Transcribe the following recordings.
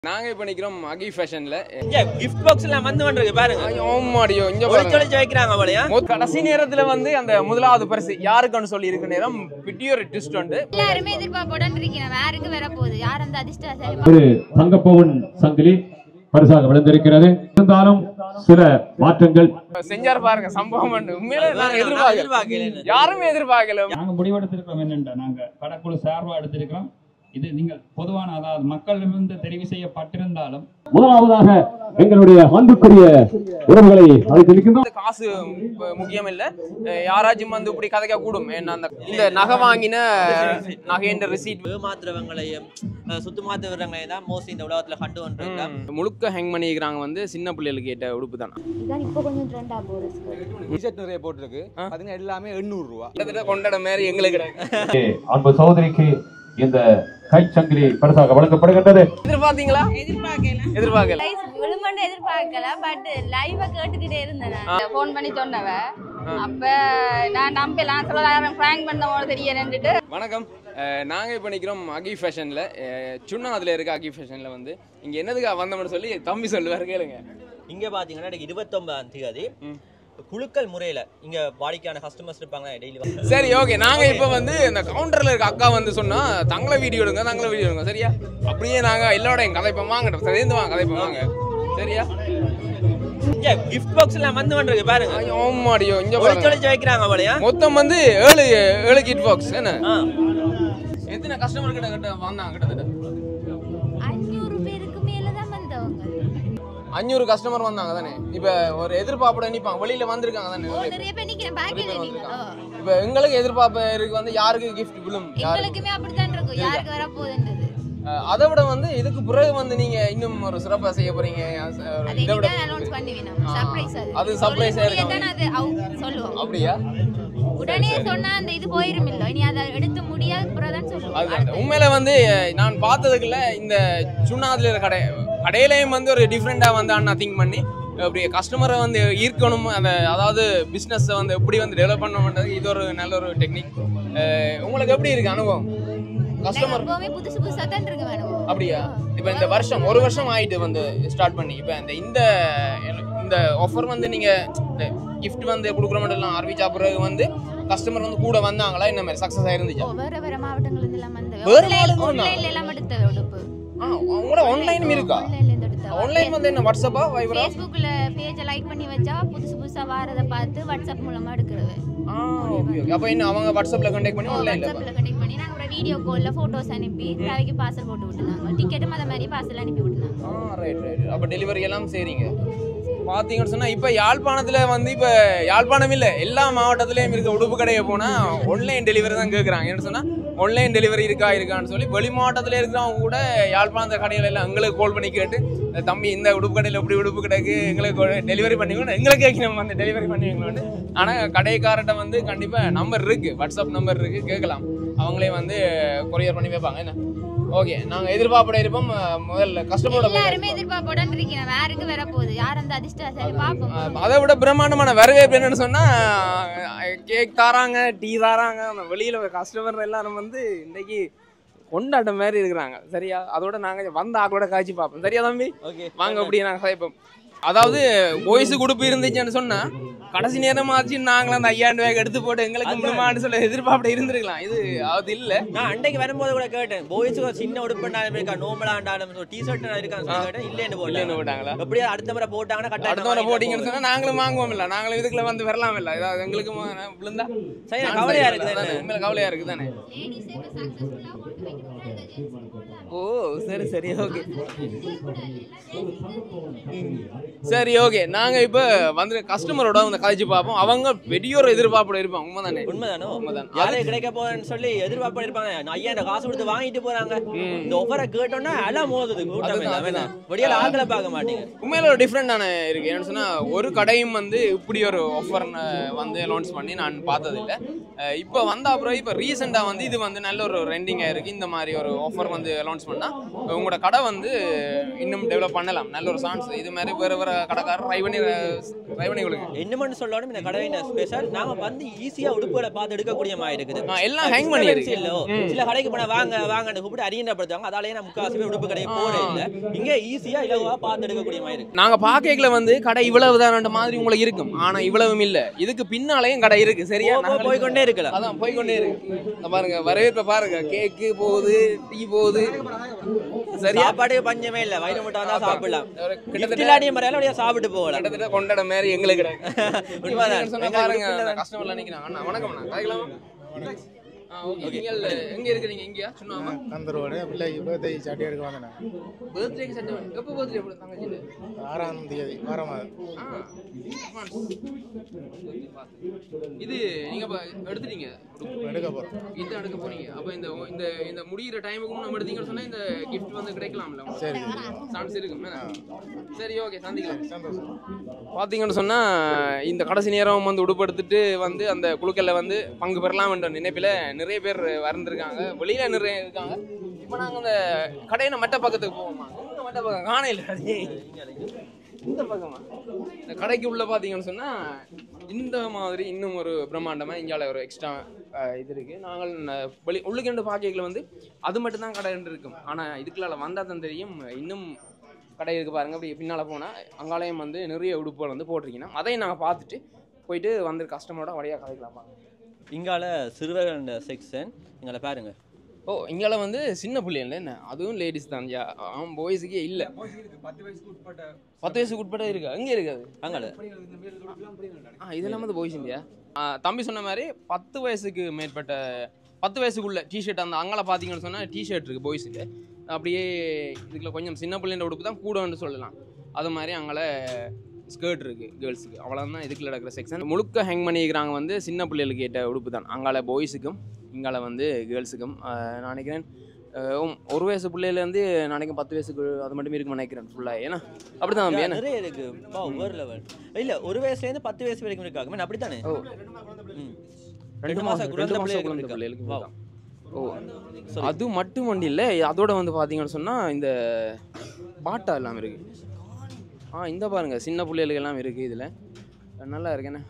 நாங்க இப்ப நிக்கிறோம் அகி ஃபேஷன்ல கிஃப்ட் பாக்ஸ் எல்லாம் வந்து வந்துருக்கு பாருங்க ஓமாடியோ இங்க ஒளிச்சு பாருங்க ஒளிச்சு வைக்கிறாங்க போலயா மொத்த- கடைசி நேரத்துல வந்து அந்த முதலாவது பரிசு யாருக்குன்னு சொல்லி இருக்க நேரம் பிட்டியோ ஒரு ட்விஸ்ட் உண்டு எல்லாருமே எதிர்பார்ப்போடன் இருக்கிறேன் யாருக்கு வர போகுது யார் அந்த அதிர்ஷ்டசாலி ஒரு தங்கப்பவன் சங்கிலி பரிசாக விழுந்திருக்கிறது இருந்தாலும் சில மாற்றங்கள் செஞ்சார் பாருங்க சம்பவம் உண்டு. உண்மையிலே நாங்க எதிர்பார்க்கல எதிர்பார்க்கல யாருமே எதிர்பார்க்கல நாங்க முடிவெடுத்திருக்கிறோம் என்னென்ன நாங்க கடைக்குழு சார்பா எடுத்திருக்கிறோம் இது நீங்கள் பொதுவான அதாவது மக்களிடமிருந்து தெரிவு செய்யப்பட்டிருந்தாலும் முதலாவதாக எங்களுடைய அன்புக்குரிய உறவுகளை அழைத்திருக்கின்றோம் இந்த காசு மு- முக்கியம் இல்ல அஹ் யாராச்சும் வந்து இப்படி கதைக்க கூடும் ஏன்னா அந்த இந்த நகை வாங்கின நகைன்ற ரிசீட் ஏமாத்துறவங்களையும் அஹ், சுத்து மாத்துறவங்களையும் தான் மோஸ்ட் இந்த உலகத்துல கண்டு வந்துருக்கோம் முழுக்க ஹேங் பண்ணிக்கிறாங்க வந்து சின்ன பிள்ளைகளுக்கு கேட்ட உடுப்பு தானே இதான் இப்போ கொஞ்சம் ட்ரெண்டா போகுது டிஷர்ட் நிறைய போட்டிருக்கு பாத்தீங்கன்னா எல்லாமே எண்ணூறு ரூபா கிட்டத்தட்ட கொண்டாட மாதிரி எங்களுக்கு கிடையாது அன்பு சகோதரிக்கு இந்த கைச்சங்கிலி பரிசாக வழங்கப்படுகின்றது எதிர்பார்த்தீங்களா எதிர்பார்க்கல விழுமண்டு எதிர்பார்க்கல பட் லைவா கேட்டுக்கிட்டே இருந்தேன் நான் ஃபோன் பண்ணி சொன்னவ அப்ப நான் நம்பலாம் சொல்லலாம் ஃப்ராங்க் பண்ண தெரியலன்னுட்டு வணக்கம் அஹ் நாங்க இப்ப நிக்கிறோம் அகி ஃபேஷன்ல சுண்ணாதுல இருக்க அகி ஃபேஷன்ல வந்து இங்க என்னதுக்கு வந்தோம்னு சொல்லி தம்பி சொல்லுவாரு கேளுங்க இங்க பாத்தீங்கன்னா இன்னைக்கு இருபத்தொன்பதாம் தேதி குழுக்கள் முறையில இங்க வாடிக்கையான கஸ்டமர்ஸ் இருப்பாங்க டெய்லி சரி ஓகே நாங்க இப்ப வந்து இந்த கவுண்டர்ல இருக்க அக்கா வந்து சொன்னா தங்களை வீடியோ எடுங்க தங்களை வீடியோ எடுங்க சரியா அப்படியே நாங்க எல்லாரோட எங்க கதைப்போம் வாங்க சேர்ந்து வாங்க கதைப்போம் வாங்க சரியா கிஃப்ட் பாக்ஸ் எல்லாம் வந்து வந்துருக்கு பாருங்க ஓமாடியோ இங்க ஒளிச்சு பாருங்க ஒளிச்சு வைக்கிறாங்க போலயா மொத்தம் வந்து ஏழு ஏழு கிட் பாக்ஸ் என்ன ஆ. எத்தனை கஸ்டமர் கிட்ட கிட்ட வந்தாங்க கிட்டத்தட்ட அஞ்சூறு பேருக்கு மேல தான் வந்தவங்க அஞ்சூறு கஸ்டமர் வந்தாங்க தானே இப்ப ஒரு எதிர்பார்ப்போட நிப்பாங்க வெளியில வந்திருக்காங்க தானே ஓ நிறைய பேர். நிறைய பேர் நிக்கிறேன் நிறைய பாக்கல பேர் நீங்க வந்திருக்காங்க இப்ப எங்களுக்கு எதிர்பார்ப்பு இருக்கு வந்து யாருக்கு கிஃப்ட் விழும் யாரு எங்களுக்குமே அப்படித்தான் இருக்கும் யாருக்கு வர போகுதுன்றது அஹ் அதை விட வந்து இதுக்கு பிறகு வந்து நீங்க இன்னும் ஒரு சிறப்பா செய்ய போறீங்க அஹ் ஒரு அதை இதை விட இனிதான் அனௌன்ஸ் பண்ணுவேன் நம்ம சர்ப்ரைஸ் அது அது surprise ஆ சொல்லி இருக்கும். முடியத்தான் அது அவங்க சொல்லுவோம் அப்படியா உடனே சொன்னா அந்த இது போயிரும் இல்ல இனி அதை எடுத்து முடியாத பிறகுதான் சொல்லுவோம் அது அடுத்து. உண்மையில வந்து நான் பார்த்ததுக்குள்ள இந்த சுண்ணாதுல இருக்க கடை கடையிலையும் வந்து ஒரு டிஃப்ரெண்டா வந்து அண்ணா திங்க் பண்ணி அப்படி கஸ்டமரை வந்து ஈர்க்கணும் அந்த அதாவது பிஸ்னஸை வந்து எப்படி வந்து டெவலப் பண்ணணுன்றது இது ஒரு நல்ல ஒரு டெக்னிக் உங்களுக்கு எப்படி இருக்கு அனுபவம் எனக்கு கஸ்டமர் எப்பவுமே புதுசு புதுசா தான் இருக்கு வேணும் அப்படியா இப்போ இந்த வருஷம் ஒரு வருஷம் ஆயிட்டு வந்து ஸ்டார்ட் பண்ணி இப்போ இந்த இந்த இந்த ஆஃபர் வந்து நீங்க இந்த gift வந்து கொடுக்குற மட்டும் எல்லாம் ஆரம்பிச்சா பிறகு வந்து கஸ்டமர் வந்து கூட வந்தாங்களா இந்த மாதிரி சக்ஸஸ் ஆயிருந்துச்சா ஓ, வேற வேற மாவட்டங்கள்ல இருந்து எல்லாம் வந்து வேற Online- மாவட்டங்கள்ல online ல எல்லாம் எடுத்த உடுப்பு ஆ உங்களோட ஆன்லைனும் இருக்கா Online ல இருந்து எடுத்த ஆன்லைன் வந்து என்ன வாட்ஸ்அப்பா வைபரா ஃபேஸ்புக்ல பேஜை லைக் பண்ணி வச்சா புதுசு புதுசா வாரதை பார்த்து வாட்ஸ்அப் மூலமா எடுக்கிறது ஆ ஓகே ஓகே அப்போ என்ன அவங்க வாட்ஸ்அப்ல கான்டாக்ட் பண்ணி ஆன்லைன்ல வாட்ஸ்அப்ல கனெக்ட் பண்ணி நாங்க அப்புறம் வீடியோ கால்ல போட்டோஸ் அனுப்பி தேவைக்கு பார்சல் போட்டு விட்டுனாங்க டிக்கெட்டும் அதே மாதிரி பார்சல் அனுப்பி விட்டுனாங்க ஆ ரைட் ரைட் அப்போ டெலிவரி எல்லாம் செய்றீங்க பார்த்தீங்கன்னு சொன்னா இப்போ யாழ்ப்பாணத்துல வந்து இப்போ யாழ்ப்பாணம் இல்லை எல்லா மாவட்டத்திலையும் இருக்க உடுப்பு கடையை போனா ஆன்லைன் டெலிவரி தான் கேட்குறாங்க என்ன சொன்னா ஆன்லைன் டெலிவரி இருக்கா இருக்கான்னு சொல்லி வெளி மாவட்டத்தில் இருக்கிறவங்க கூட யாழ்ப்பாணத்த கடையில எல்லாம் எங்களுக்கு கால் பண்ணி கேட்டு "இந்த தம்பி இந்த உடுப்பு கடையில் எப்படி உடுப்பு கடைக்கு எங்களுக்கு டெலிவரி பண்ணிக்கணும் எங்களுக்கு கேட்கணும் வந்து டெலிவரி பண்ணுவீங்களோன்னு ஆனால் கடைக்காரர்கிட்ட வந்து கண்டிப்பாக நம்பர் இருக்கு வாட்ஸ்அப் நம்பர் இருக்கு கேட்கலாம் அவங்களே வந்து கொரியர் பண்ணி வைப்பாங்க என்ன ஓகே நாங்கள் எதிர்பார்ப்பட இருப்போம் அஹ் முதல்ல கஸ்டமரோட எல்லாருமே எதிர்பார்ப்போடன் இருக்கிறேன் யாருக்கு வர போகுது யார் அந்த அதிர்ஷ்டசாலி பாப்போம் அஹ் அதை விட பிரம்மாண்டமான வரவேற்பு என்னன்னு சொன்னா கேக் தாராங்க டீ தாராங்க அந்த வெளியில கஸ்டமர் எல்லாரும் வந்து இன்னைக்கு கொண்டாட்டம் மாதிரி இருக்கிறாங்க சரியா அதோட நாங்க வந்த ஆக்களோட காய்ச்சி பார்ப்போம் சரியா தம்பி ஓகே வாங்க அப்படியே நாங்க சாய்ப்போம் அதாவது வயசு கொடுப்பு இருந்துச்சுன்னு சொன்னா கடைசி நேரமாச்சு நாங்களும் அந்த ஐயாயிரம் ரூபாய்க்கு எடுத்து போட்டு எங்களுக்கு முடியுமான்னு சொல்ல எதிர்பார்ப்பு இருந்திருக்கலாம் இது அது இல்ல நான் அன்னைக்கு வரும்போது கூட கேட்டேன் பாய்ஸ் ஒரு சின்ன உடுப்புண்டாலும் இருக்கா நோம்பலாண்டாலும் டி ஷர்ட் இருக்கான்னு சொல்லி கேட்டேன் இல்லைன்னு இல்லைன்னு போட்டேன் போட்டாங்களா எப்படியா அடுத்த முறை போட்டாங்கன்னா அடுத்த முறை கட்டாயம் போட்டீங்கன்னு சொன்னா நாங்களும் வாங்குவோம் இல்ல நாங்களும் இதுக்குள்ள வந்து வரலாம் இல்ல ஏதாவது எங்களுக்கு ம- விழுந்தா சரி, chance கவலையா இல்ல. இருக்குது அதானே, உண்மையில கவலையா இருக்கு தானே ஓ சரி சரி ஓகே சரி ஓகே நாங்க இப்ப வந்து கஸ்டமரோட வந்து கதைச்சு பார்ப்போம் அவங்க பெரிய ஒரு எதிர்பார்ப்போட இருப்பாங்க உண்மைதானே உண்மைதானோ உண்மைதான். யாரே கிடைக்க போறேன்னு சொல்லி எதிர்பார்ப்பு இருப்பாங்க நான் ஐயா இந்த காசு கொடுத்து வாங்கிட்டு போறாங்க இந்த ஒவ்வொரு கேட்டோன்னா அல மோதுது கூட்டம் அதுதான், எல்லாம் என்ன? அதுதான். விடியல ஆக்களை பார்க்க மாட்டீங்க உண்மையில ஒரு டிஃப்ரெண்டான இருக்கு என்னன்னு சொன்னா ஒரு கடையும் வந்து இப்படி ஒரு ஆஃபர் வந்து லான்ச் பண்ணி நான் பார்த்தது இல்ல அஹ் இப்போ வந்த அப்புறம் இப்போ ரீசெண்டாக வந்து இது வந்து நல்ல ஒரு ரெண்டிங்காக இருக்கு இந்த மாதிரி ஒரு ஆஃபர் வந்து லான்ச் பண்ணா உங்களோட கடை வந்து இன்னும் டெவலப் பண்ணலாம் நல்ல ஒரு சான்ஸ் இது மாதிரி வேற வர கடைக்காரர் ட்ரை பண்ணி ட்ரை பண்ணி கொடுங்க என்னமன்னு சொல்லணும் இந்த கடை ஸ்பெஷல் நாம வந்து ஈஸியா உடுப்புகளை பார்த்து எடுக்கக்கூடிய மாதிரி இருக்குது ஆ, எல்லாம் hang பண்ணி இருக்கு. இல்ல சில கடைக்கு போனா வாங்க வாங்கன்னு கூப்பிட்டு அறியப்படுத்துவாங்க அதாலேயே நான் முக்காசுமே உடுப்பு கடைக்கு போறேன் இல்ல இங்க ஈஸியா இலவா பார்த்து எடுக்கக்கூடிய மாதிரி இருக்கு நாங்க பாக்கல வந்து கடை இவ்வளவுதான் மாதிரி உங்களுக்கு இருக்கும் ஆனா இவ்வளவும் இல்ல இதுக்கு பின்னாலேயும் கடை இருக்கு சரியா போ- போ- போய்க்கொண்டே இருக்கலாம் அதான் போய்க்கொண்டே இருக்கு இந்த பாருங்க வரவேற்ப பாருங்க கேக்கு போகுது டீ போகுது சரியா சாப்பாடுக்கு பஞ்சமே இல்ல வயிறு மட்டும் தான் சாப்பிடலாம் ஒரு கிட்டத்தட்ட கிட்டத்தட்ட மறையால அப்படியே சாப்பிட்டு போகலாம் கிட்டத்தட்ட கொண்டாட மாதிரி எங்களுக்கு உண்மைதான். சொன்னா எங்க பாருங்க வீட்டுல அந்த கஸ்டமர்ல நிக்கிறாங்க அண்ணா வணக்கம் அண்ணா கதைக்கலாமா ஆ ஓகே நீங்கள் எங்க இருக்கிறீங்க இங்கயா சொன்னாமா தந்துருவாரு பிள்ளைக்கு பர்த்டே சாட்டி எடுக்க வந்தேன் பர்த்டேக்கு சட்டை எப்போ பர்த்டே தங்கச்சி ஆறாம் தேதி ஆறாம் மாதம் ஆ, advance. இது நீங்க அப்ப எடுத்துட்டீங்க எடுக்க போறோம் இது எடுக்க போறீங்க அப்ப இந்த இந்த இந்த முடியிற டைமுக்கு நம்ம எடுத்தீங்கன்னு சொன்னா இந்த கிஃப்ட் வந்து கிடைக்கலாம்ல உங்களுக்கு? சரி சான்ஸ் இருக்கும் என்ன? சரி ஓகே சந்திக்கலாம் சந்தோஷம் பாத்தீங்கன்னு சொன்னா இந்த கடைசி நேரம் வந்து உடுப்படுத்திட்டு வந்து அந்த குழுக்கல்ல வந்து பங்கு பெறலாம் என்ற நினைப்பில நிறைய பேர் வந்திருக்காங்க வெளியில நிறைய இருக்காங்க இப்போ நாங்க அந்த கடையின மட்ட பக்கத்துக்கு போவோமா இந்த மட்ட பக்கம் காணையில் இந்த பக்கமா இந்த கடைக்கு உள்ள பாத்தீங்கன்னு சொன்னா இந்த மாதிரி இன்னும் ஒரு பிரம்மாண்டமா இங்கால ஒரு எக்ஸ்ட்ரா இது இருக்கு நாங்கள் ந- வெளி உள்ளுக்கு ரெண்டு பாக்கைகளை வந்து அது மட்டும் தான் கடை ரெண்டு இருக்கும் ஆனா இதுக்குள்ள வந்தா தான் தெரியும் இன்னும் கடை இருக்கு பாருங்க அப்படி பின்னால போனா அங்காலயம் வந்து நிறைய உடுப்புகள் வந்து போட்டிருக்கீங்கன்னா அதையும் நாங்க பார்த்துட்டு போயிட்டு வந்து கஸ்டமரோட வழியா கதைக்கலாம் பாருங்க. இங்கால சிறுவர்கள் செக்ஷன் இங்கால பாருங்க ஓ இங்கால வந்து சின்ன பிள்ளைகள் என்ன அதுவும் லேடிஸ் தான் யா ஆம் பாய்ஸுக்கே இல்ல பத்து வயசுக்கு உட்பட்ட இருக்கு அங்க இருக்காது அங்கால ஆ இதெல்லாம் வந்து பாய்ஸ் இல்லையா ஆ, தம்பி சொன்ன மாதிரி பத்து வயசுக்கு மேற்பட்ட பத்து வயசுக்குள்ள டிஷர்ட் அந்த அங்கால பார்த்தீங்கன்னு சொன்னால் டிஷர்ட் இருக்குது பாய்ஸுக்கு அப்படியே இதுக்குள்ள கொஞ்சம் சின்ன பிள்ளைன்ற உடுப்பு தான் கூடன்னு சொல்லலாம் அது மாதிரி அங்கால ஸ்கர்ட் இருக்குது கேர்ள்ஸுக்கு அவ்வளோதான் இதுக்குள்ள நடக்கிற செக்ஷன் முழுக்க ஹேங் பண்ணிக்கிறாங்க வந்து சின்ன பிள்ளைகளுக்கு ஏற்ற உடுப்பு தான் அங்கால பாய்ஸுக்கும் இங்கால வந்து கேர்ள்ஸுக்கும் நான் நினைக்கிறேன் அஹ், உம், ஒரு வயசு பிள்ளையிலேருந்து நினைக்கிறேன் பத்து வயசுக்கு அது மட்டுமே இருக்குன்னு நினைக்கிறேன் ஃபுல்லாக ஏன்னா அப்படி தான் தம்பி என்ன நிறைய இருக்கு பா ஒரு லெவல் இல்ல ஒரு வயசுல இருந்து பத்து வயசு வரைக்கும் இருக்காங்க மீன் அப்படித்தானே ஓ ம். ரெண்டு மாசம் குழந்தை ரெண்டு மாசம் பிள்ளைகளுக்கு குழந்தை இருக்கா? பிள்ளைகளுக்கு Wow. தான். ஓ அது மட்டும் வண்டி இல்லை அதோட வந்து பார்த்தீங்கன்னு சொன்னால் இந்த பாட்டா எல்லாம் இருக்கு ஆ இந்த பாருங்க சின்ன பிள்ளைகளுக்கு எல்லாம் இருக்கு இதில் நல்லா இருக்குண்ணே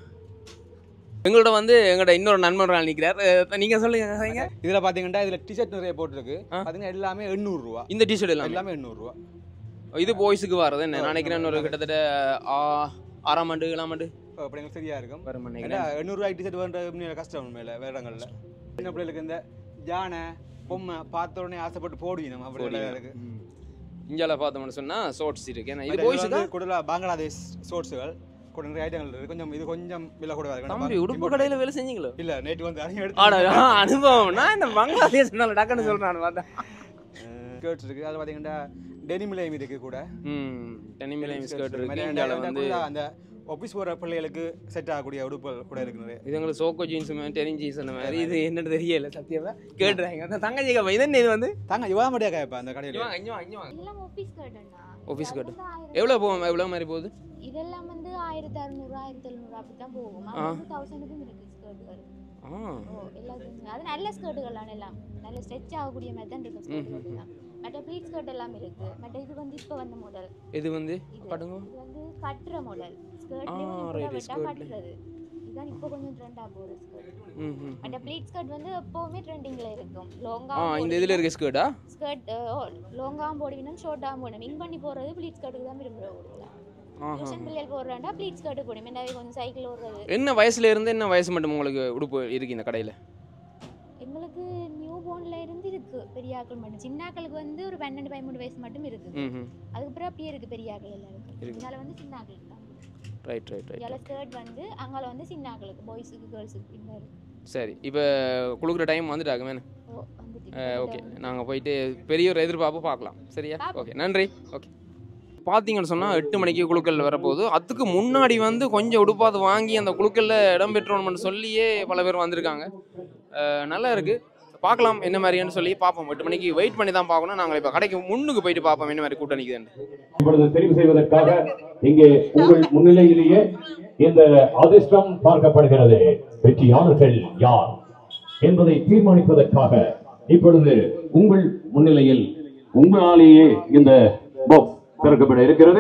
எங்களோட வந்து எங்களோட இன்னொரு நண்பர் ஆள் நிற்கிறார் நீங்க சொல்லுங்க சரிங்க இதுல பாத்தீங்கன்னா இதுல டிஷர்ட் நிறைய போட்டிருக்கு ஆ. பாத்தீங்கன்னா எல்லாமே எண்ணூறு ரூபா இந்த டிஷர்ட் எல்லாம் எல்லாமே எண்ணூறு ரூபா இது பாய்ஸுக்கு வரது என்ன நான் நினைக்கிறேன் ஒரு கிட்டத்தட்ட ஆ, ஆறாம் ஆண்டு ஏழாம் ஆண்டு அப்படிங்க சரியா இருக்கும் வரும் ஏன்னா நினைக்கிறேன் எண்ணூறு ரூபாய் டிஷர்ட் வேண்ட கஷ்டம் உண்மையில வேற இடங்கள்ல சின்ன பிள்ளைகளுக்கு இந்த யானை பொம்மை பார்த்த உடனே ஆசைப்பட்டு போடுவீங்க நம்ம அப்படி போடுவீங்க. இருக்கு இந்தியாவில் பார்த்தோம்னு சொன்னா ஷார்ட்ஸ் இருக்கு ஏன்னா இது இது பாய்ஸுக்கு வந்து கூடுதலா பங்களாதேஷ் சோர்ஸுகள் கூட நிறைய ஐட்டங்கள் இருக்கு கொஞ்சம் இது கொஞ்சம் விலை கூட தம்பி உடுப்பு கடையில வேலை செஞ்சீங்களோ இல்ல நேற்று வந்து அதையும் ஆடா எடுத்து ஆ, அனுபவம் நான் இந்த பங்களாதேஷ் நல்ல டக்குன்னு சொல்றேன் பார்த்தேன் ஸ்கர்ட்ஸ் இருக்கு அது பாத்தீங்கன்னா டெனிம் லைம் இருக்கு கூட ம் டெனிமிலைம் ஸ்கர்ட் இருக்கு நிறைய இந்தியாவில் இந்த வந்து கூட அந்த ஆஃபீஸ் போற பிள்ளைகளுக்கு செட் ஆகக்கூடிய உடுப்புகள் கூட இருக்கு நிறைய இது எங்களுக்கு சோக்கோ ஜீன்ஸ் டெனிம் ஜீன்ஸ் அந்த மாதிரி இது என்னன்னு தெரியல சத்தியமா கேட்டுறாங்க அந்த தங்கச்சி கப்பா இது என்ன இது வந்து தாங்க இவ்வளோ மாட்டியா கேப்பா அந்த இங்க கடையில் வாங்க இங்க வாங்க இங்க வாங்க இதெல்லாம் ஆஃபீஸ் கட்டணா ஆஃபீஸ் கட்டு எவ்வளோ போகும் எவ்வளோ மாதிரி போகுது இதெல்லாம் வந்து ஆயிரத்தி அறுநூறு ஆயிரத்தி எழுநூறு அப்படி தான் போகும் ஆ. வந்து தௌசண்ட்க்கும் இருக்கு ஸ்கர்ட்டுகள் ஆ ஓ எல்லாத்துக்கும் அது நல்ல ஸ்கர்ட்டுகள் எல்லாம் நல்ல ஸ்ட்ரெச் ஆகக்கூடிய மாதிரி தான் இருக்கும் ஸ்கர்ட்டுகள் தான் மற்ற ப்ளீட் ஸ்கர்ட் எல்லாம் இருக்கு மற்ற இது வந்து இப்போ வந்த மாடல் இது வந்து இது படுங்க இது வந்து கட்டுற மாடல் ஆ, ஸ்கர்ட்லேயும் right, விட்டா skirt. கட்டுறது இதுதான் இப்போ கொஞ்சம் ட்ரெண்டாக போகிற ஸ்கர்ட் ம் ம் மற்ற ப்ளீட் ஸ்கர்ட் வந்து எப்போவுமே ட்ரெண்டிங்கில் இருக்கும் ஆ லாங்கா இந்த இதில் இருக்க ஸ்கர்ட்டா ஸ்கர்ட் லாங்காகவும் போடுவீங்கன்னா ஷார்ட்டாகவும் போடணும் விங் பண்ணி போடுறது ப்ளீட் ஸ்கர்ட்டுக்கு தான் விரும்புகிறோம் ஆஹா டியூஷன் பிள்ளைகள் போடுறாண்டா ப்ளீட் ஸ்கர்ட்டு போடும் என்ன கொஞ்சம் சைக்கிள் ஓடுறது என்ன வயசுல இருந்து என்ன வயசு மட்டும் உங்களுக்கு உடுப்பு இருக்கு இந்த கடையில் எங்களுக்கு நியூ போர்ன்ல இருந்து இருக்கு பெரியாக்கள் மட்டும் சின்னாக்களுக்கு வந்து ஒரு பன்னெண்டு பதிமூணு வயசு மட்டும் இருக்கு ம் ம் அதுக்கப்புறம் அப்படியே இருக்கு பெரியாக்கள் எல்லாருக்கும் இருக்கு. இதனால வந்து சின்னாக்களுக்கு தான் ரைட் ரைட் ரைட் இதில் ஸ்கர்ட் வந்து அங்கால வந்து சின்னாக்களுக்கு பாய்ஸுக்கு கேர்ள்ஸுக்கு இந்த இருக்கு சரி இப்போ கொடுக்குற டைம் வந்துட்டாங்க மேனு ஓ வந்துட்டு ஓகே நாங்கள் போயிட்டு பெரிய ஒரு எதிர்பார்ப்பு பார்க்கலாம் சரியா பார்ப்போம். ஓகே நன்றி ஓகே பார்த்தீங்கன்னு சொன்னால் எட்டு மணிக்கு குழுக்கள் வரப்போகுது அதுக்கு முன்னாடி வந்து கொஞ்சம் உடுப்பாது வாங்கி அந்த குழுக்களில் இடம் பெற்றோம்னு சொல்லியே பல பேர் வந்திருக்காங்க அஹ், நல்லா இருக்குது பார்க்கலாம் என்ன மாதிரின்னு சொல்லி பார்ப்போம் எட்டு மணிக்கு வெயிட் பண்ணி தான் பார்க்கணும் நாங்கள் இப்போ கடைக்கு முன்னுக்கு போயிட்டு பார்ப்போம் என்ன மாதிரி கூட்டம் நிற்குதுன்னு இப்பொழுது தெரிவு செய்வதற்காக இங்கே உங்கள் முன்னிலையிலேயே இந்த அதிர்ஷ்டம் பார்க்கப்படுகிறது வெற்றியாளர்கள் யார் என்பதை தீர்மானிப்பதற்காக இப்பொழுது உங்கள் முன்னிலையில் உங்களாலேயே இந்த பாக்ஸ் திறக்கப்பட இருக்கிறது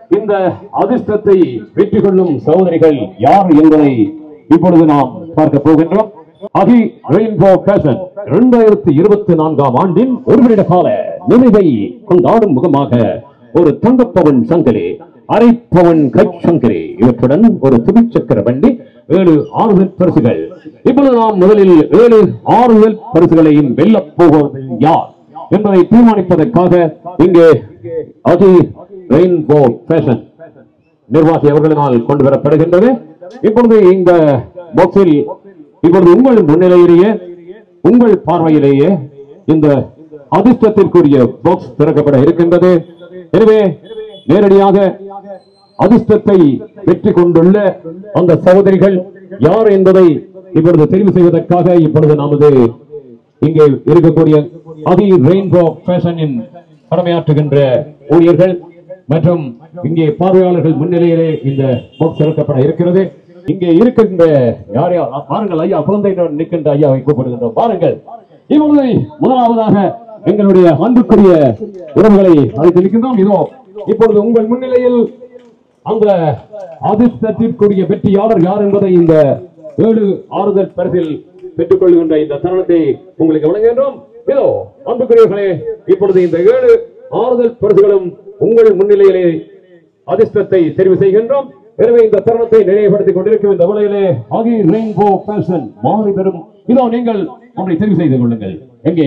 இந்த அதிர்ஷ்டத்தை வெற்றி கொள்ளும் சகோதரிகள் யார் என்பதை இப்பொழுது நாம் பார்க்க போகின்றோம் அகி ரெயின்போ ஃபேஷன் இரண்டாயிரத்தி இருபத்தி நான்காம் ஆண்டின் ஒரு வருட கால நிறைவை கொண்டாடும் முகமாக ஒரு தங்கப்பவன் சங்கரே அரைப்பவன் கைச்சங்கரே இவற்றுடன் ஒரு துபிச்சக்கர வண்டி ஏழு ஆறுதல் பரிசுகள் இப்பொழுது நாம் முதலில் ஏழு ஆறுதல் பரிசுகளையும் வெல்லப் போவது யார் என்பதை தீர்மானிப்பதற்காக இங்கே அதி ரெயின்போ ஃபேஷன் நிர்வாகி அவர்களினால் கொண்டு வரப்படுகின்றது இப்பொழுது இந்த பாக்ஸில் இப்பொழுது உங்கள் முன்னிலையிலேயே உங்கள் பார்வையிலேயே இந்த அதிர்ஷ்டத்திற்குரிய பாக்ஸ் திறக்கப்பட இருக்கின்றது எனவே நேரடியாக அதிர்ஷ்டத்தை வெற்றி கொண்டுள்ள அந்த சகோதரிகள் யார் என்பதை இப்பொழுது தெரிவு செய்வதற்காக இப்பொழுது நமது இங்கே இருக்கக்கூடிய அதி ரெயின்போ ஃபேஷனின் கடமையாற்றுகின்ற ஊழியர்கள் மற்றும் இங்கே பார்வையாளர்கள் முன்னிலையிலே இந்த பாக்ஸ் திறக்கப்பட இருக்கிறது இங்கே இருக்கின்ற யார் யார் பாருங்கள் ஐயா குழந்தையினர் நிற்கின்ற ஐயாவை கூப்பிடுகின்றோம் பாருங்கள் இப்பொழுது முதலாவதாக எங்களுடைய அன்புக்குரிய உறவுகளை அழைத்து நிற்கின்றோம் இதோ இப்பொழுது உங்கள் முன்னிலையில் அந்த அதிர்ஷ்டத்திற்குரிய வெற்றியாளர் யார் என்பதை இந்த ஏழு ஆறுதல் பரிசில் பெற்றுக் கொள்கின்ற இந்த தருணத்தை உங்களுக்கு வழங்குகின்றோம் இதோ அன்புக்குரியவர்களே இப்பொழுது இந்த ஏழு ஆறுதல் பரிசுகளும் உங்கள் முன்னிலையிலே அதிர்ஷ்டத்தை தெரிவு செய்கின்றோம் எனவே இந்த தருணத்தை நினைவுபடுத்திக் கொண்டிருக்கும் இந்த வேளையிலே ஆகி ரெயின்போ பேஷன் மாறி பெறும் இதோ நீங்கள் ஒன்றை தெரிவு செய்து கொள்ளுங்கள் எங்கே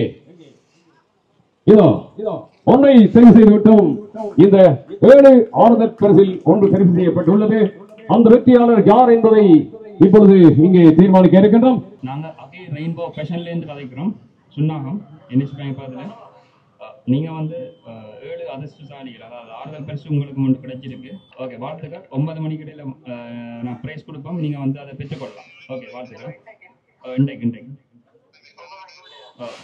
இதோ ஒன்றை தெரிவு செய்து விட்டோம் இந்த ஏழு ஆறுதல் பரிசில் ஒன்று தெரிவு செய்யப்பட்டுள்ளது அந்த வெற்றியாளர் யார் என்பதை இப்பொழுது இங்கே தீர்மானிக்க இருக்கின்றோம் நாங்கள் அகே ரெயின்போ ஃபேஷன்லேருந்து கதைக்கிறோம் சுன்னாகம் என்எஸ் பேங்க் பக்கத்தில் நீங்கள் வந்து அஹ், ஏழு அதிர்ஷ்டசாலிகள் அதாவது ஆறுதல் பரிசு உங்களுக்கு ஒன்று கிடைச்சிருக்கு ஓகே வாழ்த்துக்கள் ஒன்பது மணிக்கு இடையில அஹ், நான் ப்ரைஸ் கொடுப்போம் நீங்கள் வந்து அதை பெற்றுக்கொள்ளலாம் ஓகே வாழ்த்துக்கள் அஹ், இன்றைக்கு இன்றைக்கு அஹ்,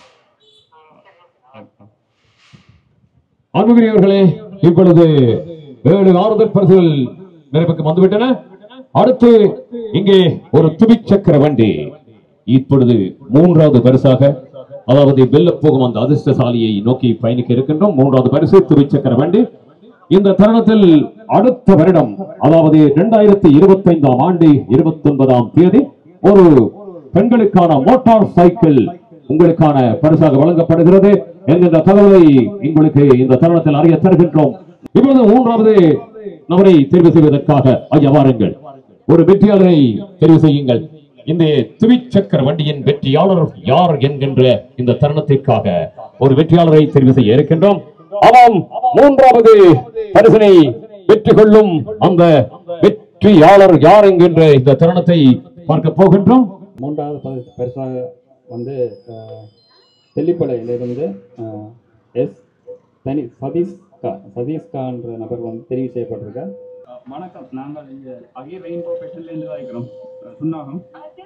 அஹ், அஹ். அன்புக்குரியவர்களே இப்பொழுது ஏழு ஆறுதல் பரிசுகள் நிறைவுக்கு வந்துவிட்டன அடுத்து இங்கே ஒரு துவிச்சக்கர வண்டி இப்பொழுது மூன்றாவது பரிசாக அதாவது வெல்லப் போகும் அந்த அதிர்ஷ்டசாலியை நோக்கி பயணிக்க இருக்கின்றோம் மூன்றாவது பரிசு துவிச்சக்கர வண்டி இந்த தருணத்தில் அடுத்த வருடம் அதாவது இரண்டாயிரத்தி இருபத்தி ஐந்தாம் ஆண்டு இருபத்தி ஒன்பதாம் தேதி ஒரு பெண்களுக்கான மோட்டார் சைக்கிள் உங்களுக்கான பரிசாக வழங்கப்படுகிறது என்கின்ற தகவலை உங்களுக்கு இந்த தருணத்தில் அறிய தருகின்றோம் இப்பொழுது மூன்றாவது நபரை தெரிவு செய்வதற்காக ஐயா வாருங்கள் ஒரு வெற்றியாளரை தெரிவு செய்யுங்கள் இந்த துவிச்சக்கர வண்டியின் வெற்றியாளர் யார் என்கின்ற இந்த தருணத்திற்காக ஒரு வெற்றியாளரை தெரிவு செய்ய இருக்கின்றோம் ஆமாம் மூன்றாவது பரிசனை வெற்றி கொள்ளும் அந்த வெற்றியாளர் யார் என்கின்ற இந்த தருணத்தை பார்க்க போகின்றோம் மூன்றாவது பரி- பரிசாக வந்து அஹ், தெல்லிப்பளையிலிருந்து அஹ், எஸ் தனி சதீஷ்கா சதீஷ்கான்ற நபர் வந்து தெரிவு செய்யப்பட்டிருக்கார் அஹ், வணக்கம் நாங்கள் இங்கே அகே ரெயின்போ ஃபேஷன்லேருந்து கதைக்கிறோம் அஹ், சுன்னாகம்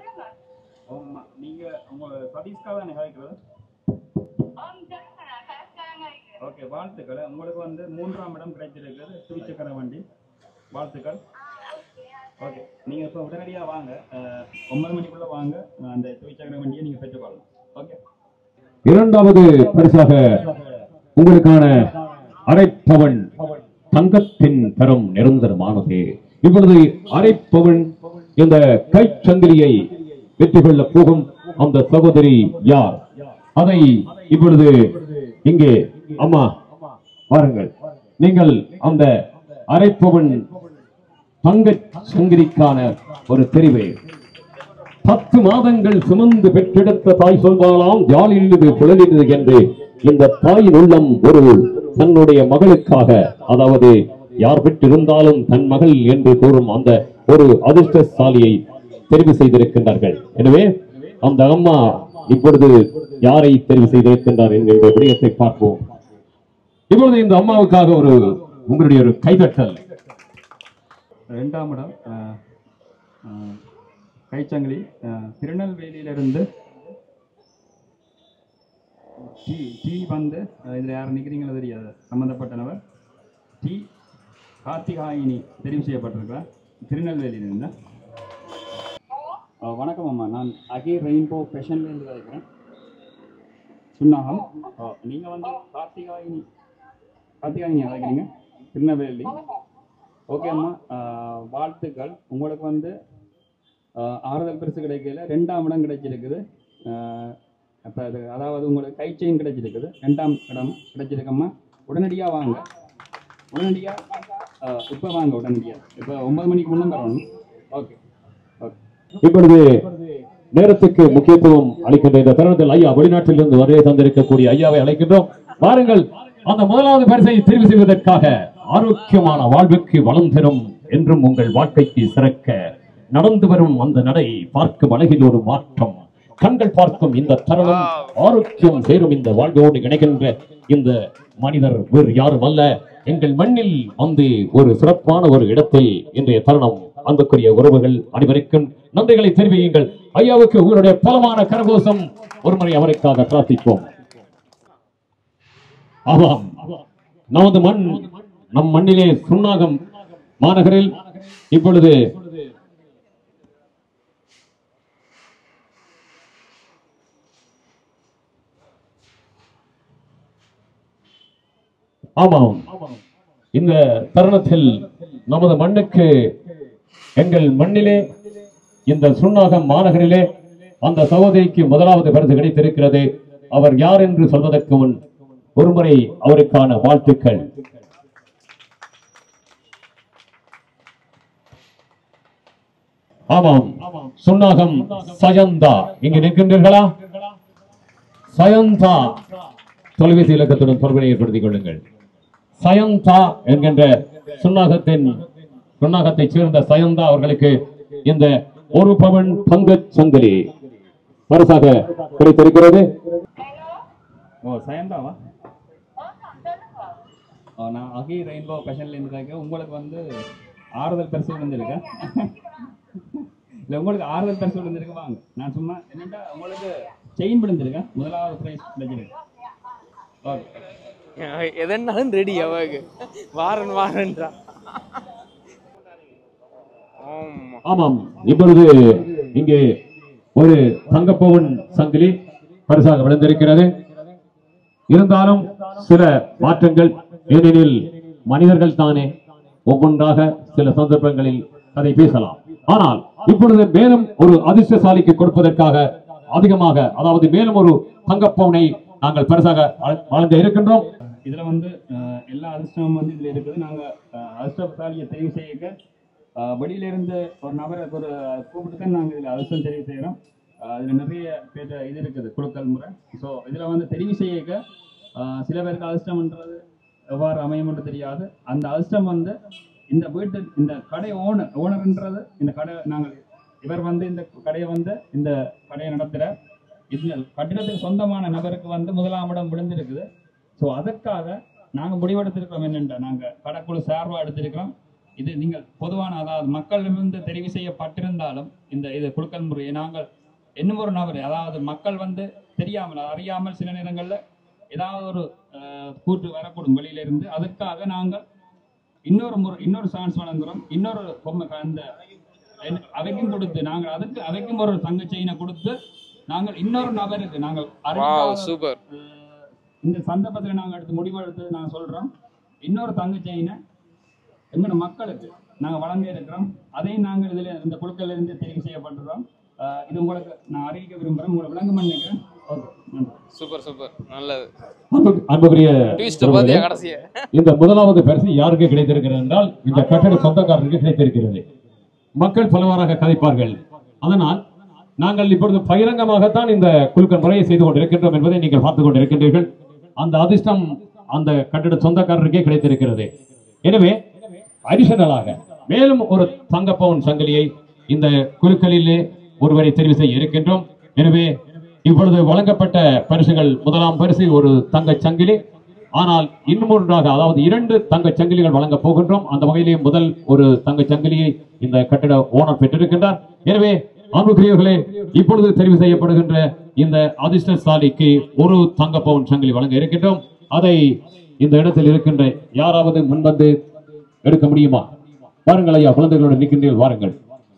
ஆமா நீங்கள் உங்கள் சதீஷ்கா தானே கதைக்கிறது ஓகே வாழ்த்துக்கள் உங்களுக்கு வந்து மூன்றாம் இடம் கிடைச்சிருக்கிறது துவிச்சக்கர வண்டி வாழ்த்துக்கள் ஓகே நீங்கள் இப்போ உடனடியாக வாங்க அஹ், ஒன்பது மணிக்குள்ளே வாங்க அஹ், அந்த துவிச்சக்கர வண்டியை நீங்கள் பெற்றுக்கொள்ளலாம் ஓகே இரண்டாவது பரிசாக உங்களுக்கான அரைப்பவன் தங்கத்தின் தரம் நிரந்தரமானது இப்பொழுது அரைப்பவன் இந்த கைச்சங்கிலியை வெற்றி கொள்ள போகும் அந்த சகோதரி யார் அதை இப்பொழுது இங்கே அம்மா வாருங்கள் நீங்கள் அந்த அரைப்பவன் தங்க சங்கிலிக்கான ஒரு தெரிவை பத்து மாதங்கள் சுமந்து பெற்றெடுத்த தாய் சொல்வாளாம் ஜாலில்லது குழலிது என்று இந்த தாயின் உள்ளம் ஒரு தன்னுடைய மகளுக்காக அதாவது யார் பெற்றிருந்தாலும் தன் மகள் என்று கூறும் அந்த ஒரு அதிர்ஷ்டசாலியை தெரிவு செய்திருக்கின்றார்கள் எனவே அந்த அம்மா இப்பொழுது யாரை தெரிவு செய்திருக்கின்றார் என்கின்ற விடயத்தை பார்ப்போம் இப்பொழுது இந்த அம்மாவுக்காக ஒரு உங்களுடைய ஒரு கைதட்டல் ரெண்டாம் இடம் அஹ், அஹ், கைச்சங்கிலி அஹ், திருநெல்வேலியிலிருந்து டி டி வந்து அஹ், இதுல யார் நிற்கிறீங்களோ தெரியாது சம்பந்தப்பட்ட நபர் டி கார்த்திகாயினி தெரிவு செய்யப்பட்டிருக்கிறார் திருநெல்வேலியிலிருந்து அஹ், வணக்கம் அம்மா நான் அகே ரெயின்போ ஃபேஷன்லேருந்து கதைக்கிறேன் சுன்னாகம் நீங்கள் வந்து கார்த்திகாயினி கார்த்திகாயினி அழைக்கிறீங்க திருநெல்வேலி ஓகே அம்மா ஆஹ் வாழ்த்துக்கள் உங்களுக்கு வந்து ஆஹ் ஆறுதல் பரிசு கிடைக்கல ரெண்டாம் இடம் கிடைச்சிருக்குது ஆஹ் அப்ப அது அதாவது உங்களுக்கு கை செயின் கிடைச்சிருக்குது ரெண்டாம் இடம் கிடைச்சிருக்கம்மா உடனடியாக வாங்க உடனடியாக இப்போ வாங்க உடனடியாக இப்போ ஒன்பது மணிக்கு முன்னே வரணும் ஓகே ஓகே இப்பொழுது நேரத்துக்கு முக்கியத்துவம் அளிக்கின்ற இந்த தருணத்தில் ஐயா வெளிநாட்டில் இருந்து வருகை தந்திருக்கக்கூடிய ஐயாவை அழைக்கின்றோம் வாருங்கள் அந்த முதலாவது பரிசை தெரிவு செய்வதற்காக ஆரோக்கியமான வாழ்வுக்கு வளம் தரும் என்றும் உங்கள் வாழ்க்கைக்கு சிறக்க நடந்து வரும் அந்த நடை பார்க்கும் அழகில் ஒரு மாற்றம் கண்கள் பார்க்கும் இந்த தருணம் ஆரோக்கியம் சேரும் இந்த வாழ்வோடு இணைகின்ற இந்த மனிதர் வேறு யாரும் அல்ல எங்கள் மண்ணில் வந்து ஒரு சிறப்பான ஒரு இடத்தில் இன்றைய தருணம் அன்புக்குரிய உறவுகள் அனைவருக்கும் நன்றிகளை தெரிவியுங்கள் ஐயாவுக்கு உங்களுடைய பலமான கரகோஷம் ஒருமுறை அவருக்காக பிரார்த்திப்போம் ஆமாம் நமது மண் நம் மண்ணிலே சுண்ணாகம் மாநகரில் இப்பொழுது ஆமாம் இந்த தருணத்தில் நமது மண்ணுக்கு எங்கள் மண்ணிலே இந்த சுண்ணாகம் மாநகரிலே அந்த சகோதரிக்கு முதலாவது பரிசு கிடைத்திருக்கிறது அவர் யார் என்று சொல்வதற்கு முன் ஒருமுறை அவருக்கான வாழ்த்துக்கள் ஆமாம் சுண்ணாகம் சயந்தா இங்கு நிற்கின்றீர்களா சயந்தா தொலைபேசி இலக்கத்துடன் தொடர்பினை ஏற்படுத்திக் கொள்ளுங்கள் சயந்தா என்கின்ற சுண்ணாகத்தின் சுண்ணாகத்தைச் சேர்ந்த சயந்தா அவர்களுக்கு இந்த ஒரு பவன் பங்கச் சங்கிலி பரிசாக கிடைத்திருக்கிறது ஓ சயந்தாவா ஓ, நான் அகி ரெயின்போ பேஷன்லேருந்து கேட்க உங்களுக்கு வந்து ஆறுதல் பரிசு விழுந்திருக்கேன் இல்லை உங்களுக்கு ஆறுதல் பரிசு விழுந்திருக்கு வாங்க நான் சும்மா என்னட்டா உங்களுக்கு செயின் விழுந்திருக்கேன் முதலாவது ப்ரைஸ் கிடைச்சிருக்கு ஓகே எதனாலும் ரெடி அவங்க வாரன் வாரன்றா ஆமா ஆமாம் இப்பொழுது இங்கே ஒரு தங்கப்பவன் சங்கிலி பரிசாக விழுந்திருக்கிறது இருந்தாலும் சில மாற்றங்கள் ஏனெனில் மனிதர்கள் தானே ஒவ்வொன்றாக சில சந்தர்ப்பங்களில் அதை பேசலாம் ஆனால் இப்பொழுது மேலும் ஒரு அதிர்ஷ்டசாலிக்கு கொடுப்பதற்காக அதிகமாக அதாவது மேலும் ஒரு தங்கப்பவனை நாங்கள் பரிசாக வழ- வழங்க இருக்கின்றோம் இதுல வந்து அஹ், எல்லா அதிர்ஷ்டமும் வந்து இதுல இருக்குது நாங்க அஹ், அதிர்ஷ்டசாலியை தெரிவு செய்ய அஹ், வெளியில இருந்து ஒரு நபரை ஒரு கூப்பிட்டு தான் நாங்க இதுல அதிர்ஷ்டம் தெரிவு செய்யறோம் அஹ், அதுல நிறைய பேர் இது இருக்குது குழுக்கள் முறை ஸோ இதுல வந்து தெரிவு செய்ய அஹ், சில பேருக்கு அதிர்ஷ்டம்ன்றது எவ்வாறு அமையும்னு தெரியாது அந்த அதிர்ஷ்டம் வந்து இந்த வீட்டு இந்த கடை ஓனர் ஓனர்ன்றது இந்த கடை நாங்கள் இவர் வந்து இந்த கடையை வந்து இந்த கடையை நடத்துகிற இந்த கட்டிடத்துக்கு சொந்தமான நபருக்கு வந்து முதலாம் இடம் விழுந்திருக்குது ஸோ அதற்காக நாங்கள் முடிவெடுத்திருக்கிறோம் என்னென்ன நாங்கள் கடைக்குழு சார்பாக எடுத்திருக்கிறோம் இது நீங்கள் பொதுவான அதாவது மக்களிடமிருந்து தெரிவு செய்யப்பட்டிருந்தாலும் இந்த இது குழுக்கள் முறையை நாங்கள் இன்னும் ஒரு நபர் அதாவது மக்கள் வந்து தெரியாமல் அறியாமல் சில நேரங்களில் ஏதாவது ஒரு அஹ், கூற்று வரக்கூடும் வெளியில இருந்து அதற்காக நாங்கள் இன்னொரு முறை இன்னொரு சான்ஸ் வழங்குறோம் இன்னொரு பொம்மை க- அந்த என்ன- அவைக்கும் கொடுத்து நாங்கள் அதுக்கு அவைக்கும் ஒரு தங்க செயினை கொடுத்து நாங்கள் இன்னொரு நபருக்கு நாங்கள் வாவ் அறிவிக்காத சூப்பர் அஹ் இந்த சந்தர்ப்பத்தில் நாங்கள் எடுத்து முடிவு எடுத்து நாங்கள் சொல்கிறோம் இன்னொரு தங்க செயினை எங்களோட மக்களுக்கு நாங்கள் வழங்க இருக்கிறோம் அதையும் நாங்கள் இதில் இந்த குழுக்கள் இருந்து தெரிவு செய்யப்பட்டுறோம் அஹ் இது உங்களுக்கு நான் அறிவிக்க விரும்புகிறேன் உங்களை விளங்கும் நினைக்கிறேன் ஓகே நன்றி சூப்பர் சூப்பர் நல்லது அன்பு- அன்புக்குரிய ட்விஸ்ட் உறவுகளே, பாத்தியா கடைசியா இந்த முதலாவது பரிசு யாருக்கு கிடைத்திருக்கிறது என்றால் இந்த கட்டட சொந்தக்காரருக்கு கிடைத்திருக்கிறது மக்கள் பலவாறாக கதைப்பார்கள் அதனால் நாங்கள் இப்பொழுது பகிரங்கமாகத்தான் இந்த குழுக்கள் முறையை செய்து கொண்டிருக்கின்றோம் என்பதை நீங்கள் பார்த்துக் கொண்டிருக்கின்றீர்கள் அந்த அதிர்ஷ்டம் அந்த கட்டட சொந்தக்காரருக்கே கிடைத்திருக்கிறது எனவே அடிஷனலாக மேலும் ஒரு தங்கப்பவுன் சங்கிலியை இந்த குழுக்களிலே ஒருவரை தெரிவு செய்ய இருக்கின்றோம் எனவே இப்பொழுது வழங்கப்பட்ட பரிசுகள் முதலாம் பரிசு ஒரு தங்கச் சங்கிலி ஆனால் இன்னும் ஒன்றாக அதாவது இரண்டு தங்கச் சங்கிலிகள் வழங்கப் போகின்றோம் அந்த வகையிலே முதல் ஒரு தங்கச் சங்கிலியை இந்த கட்டிட ஓனர் பெற்றிருக்கின்றார் எனவே அன்புக்குரியவர்களே இப்பொழுது தெரிவு செய்யப்படுகின்ற இந்த அதிர்ஷ்டசாலிக்கு ஒரு தங்க பவுன் சங்கிலி வழங்க இருக்கின்றோம் அதை இந்த இடத்தில் இருக்கின்ற யாராவது முன்வந்து எடுக்க முடியுமா வாருங்கள் ஐயா குழந்தைகளோடு நிற்கின்றீர்கள் வாருங்கள்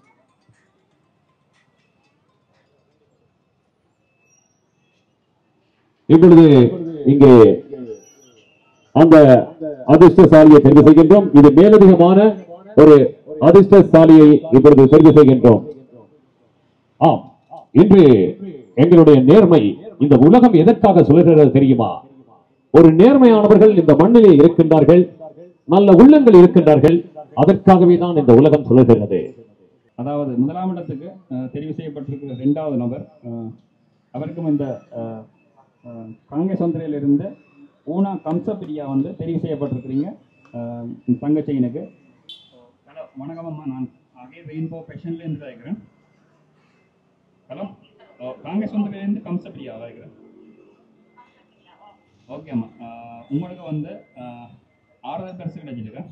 இப்பொழுது இங்கே அந்த அதிர்ஷ்டசாலியை தெரிவு செய்கின்றோம் இது மேலதிகமான ஒரு அதிர்ஷ்டசாலியை இப்பொழுது தெரிவு செய்கின்றோம் ஆம் இன்று எங்களுடைய நேர்மை இந்த உலகம் எதற்காக சொல்கிறது தெரியுமா ஒரு நேர்மையானவர்கள் இந்த மண்ணிலே இருக்கின்றார்கள் நல்ல உள்ளங்கள் இருக்கின்றார்கள் அதற்காகவே தான் இந்த உலகம் சொல்லுகிறது அதாவது முதலாம் இடத்துக்கு அஹ், தெரிவு செய்யப்பட்டிருக்கிற ரெண்டாவது நபர் அஹ், அவருக்கும் இந்த அஹ், அஹ், காங்கிரஸ் ஒன்றிலிருந்து ஊனா கம்சப்பிரியா வந்து தெரிவு செய்யப்பட்டிருக்கிறீங்க அஹ், இந்த தங்கச்செயினுக்கு ஹலோ வணக்கம் அம்மா நான் ஆகே ரெயின்போ பேஷன்லேருந்து இருக்கிறேன் ஹலோ காங்கிரஸ் ஒன்றிலிருந்து கம்சப்பிரியா இருக்கிறேன் ஓகே அம்மா அஹ், உங்களுக்கு வந்து அஹ், ஆறுதல் பரிசு கிடைச்சிருக்கேன்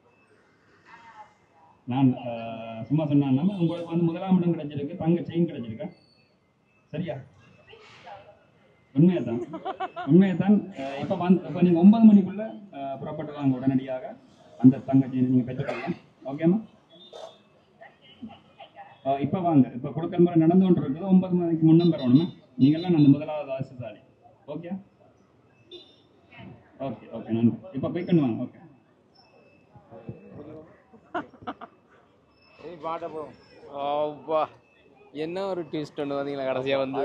நான் அஹ், சும்மா சொன்னாலும் உங்களுக்கு வந்து முதலாம் இடம் கிடைச்சிருக்கு தங்க செயின் கிடைச்சிருக்கு சரியா உண்மையை தான் உண்மையை தான் இப்போ வந்து இப்போ நீங்கள் ஒன்பது மணிக்குள்ள அஹ், புறப்பட்டு வாங்க உடனடியாக அந்த தங்க செயின் நீங்கள் பெற்றுக்கலாம் ஓகேம்மா இப்போ வாங்க இப்போ கொடுக்கல் முறை நடந்து கொண்டு இருக்குது ஒன்பது மணிக்கு முன்னும் பெறணுமா நீங்கள்லாம் அந்த முதலாவது ஆசிசாலி ஓகே ஓகே ஓகே நன்றி இப்போ போய்க்கணும் வாங்க ஓகே அப்பா என்ன ஒரு ட்விஸ்ட் ஒன்று பார்த்தீங்களா கடைசியா வந்து